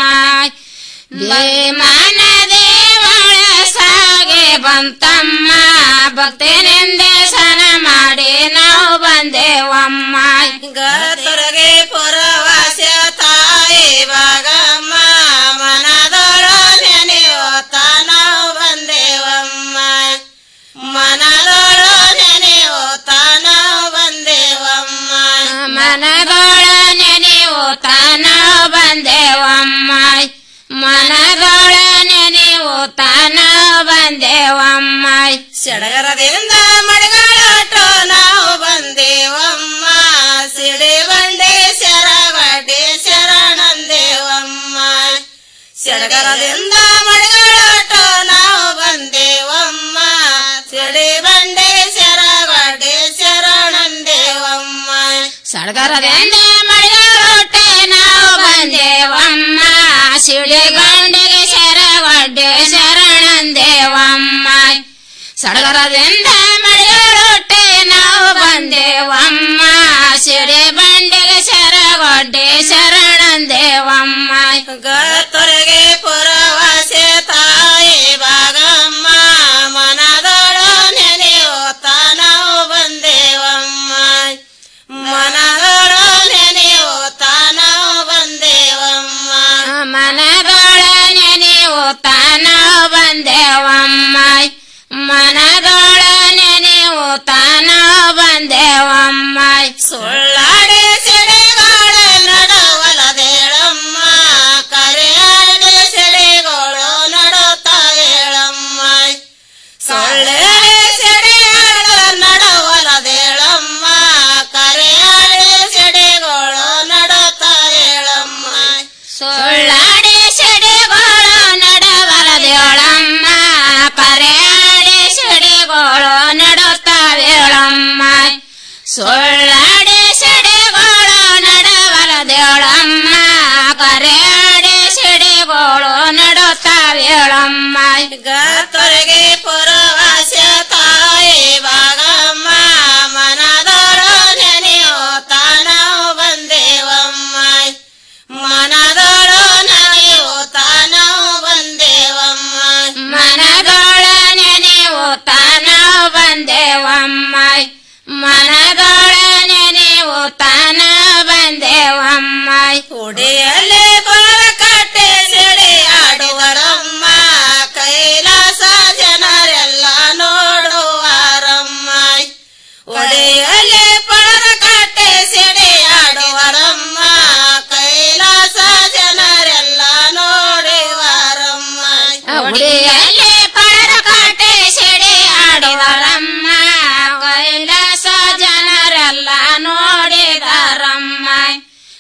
ಭೀಮನದೇ ಹೊಳೆ ಸಾಗಿ ಬಂತಮ್ಮ ಭಕ್ತಿನಿಂದೆ ಸನ ಮಾಡಿ ನಾವು ಬಂದೇವಮ್ಮ ಗತುರಗೆ ಪುರವಾಸ್ಯ ತಾಯಿ ಬಾಗಮ್ಮ ಮನದೊಳ ನೆನೆಯೋತ ನಾವು ಬಂದೇವಮ್ಮ ಮನದೊಳ ನೆನೆಯೋತ ನಾವು ಬಂದೇವಮ್ಮ ಮನದೊಳ ನೆನೆಯೋತ ನಾವು ಬಂದೇವಮ್ಮ ಮನದೊಳ ನೆನೆಯೋತ ನಾವು ಬಂದೇವಮ್ಮ ಸಡಗರದಿಂದ ಮಡಗಳಾಟೋ ನಾವು ಬಂದೇವಮ್ಮ ಸಿಡಿ ಬಂಡೆ ಶರವಡೆ ಶರಣಂದೇವಮ್ಮ ಸಡಗರದಿಂದ ಮಡಗಳಾಟೋ ನಾವು ಬಂದೇವಮ್ಮ ಸಿಡಿ ಬಂಡೆ ಶರವಡೆ ಶರಣಂದೇವಮ್ಮ ಸಡಗರದಿಂದ ಮಡಿಗಳೊಟ್ಟೆ ನಾವು ಬಂದೇವಮ್ಮ ಸಿಡಿಗಂಡಿಗೆ ಶರವಡ್ಡೆ ಶರಣಂದೇವಮ್ಮ ಸಡಗರದಿಂದ ಮಡಿಗಳೊಟ್ಟೆ ನಾವು ಬಂದೇವಮ್ಮ ಸಿಡಿ ಬಂಡಿಗೆ ಶರವಡ್ಡೆ ಶರಣಂದೇವಮ್ಮ ಗತ್ತೊರೆಗೆ ಪುರವಾಸೆ ತಾಯಿ ಬಾಗಮ್ಮ ಮನದೊಳ ನೆನೆಯೋತ ನಾವು ಬಂದೇವಮ್ಮ ಮನದೊಳ ನೆನೆಯೋತ ನಾವು ಬಂದೇವಮ್ಮ ಮನದೊಳ ನೆನೆಯೋತ ನಾವು ಬಂದೇವಮ್ಮ ಮನದೊಳ ನೆನೆಯೋತ ನಾವು ಬಂದೇವಮ್ಮ ಸುಳ್ಳ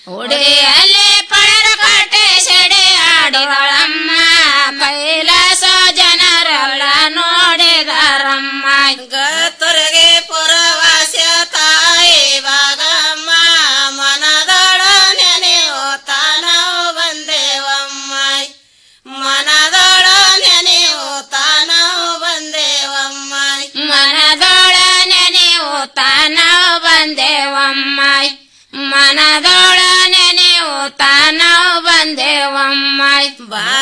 ಉಡಿಯಲ್ಲಿ ಪಳರ ಕಟ್ಟೆ ಸೆಡೆ ಆಡಿದಳಮ್ಮ ಕೈಲಾಸ ಜನರೆಲ್ಲ ನೋಡಿದರಮ್ಮ ಗತ್ತೊರಗೆ ಪುರವಾಸ್ಯ ತಾಯಿ ಭಾಗಮ್ಮ ಮನದೊಳ ನೆನೆಯೋತಾನ ಬಂದೇವಮ್ಮ ಮನದೊಳ ನೆನೆಯೋತಾನ ಬಂದೇವಮ್ಮ ಮನದೊಳ ನೆನೆವು ತಾನ ಬಂದೇವಮ್ಮ ಮನದೊಳ ನೆನೆವು ತಾನ ಬಂದೇವಮ್ಮ ಬಾ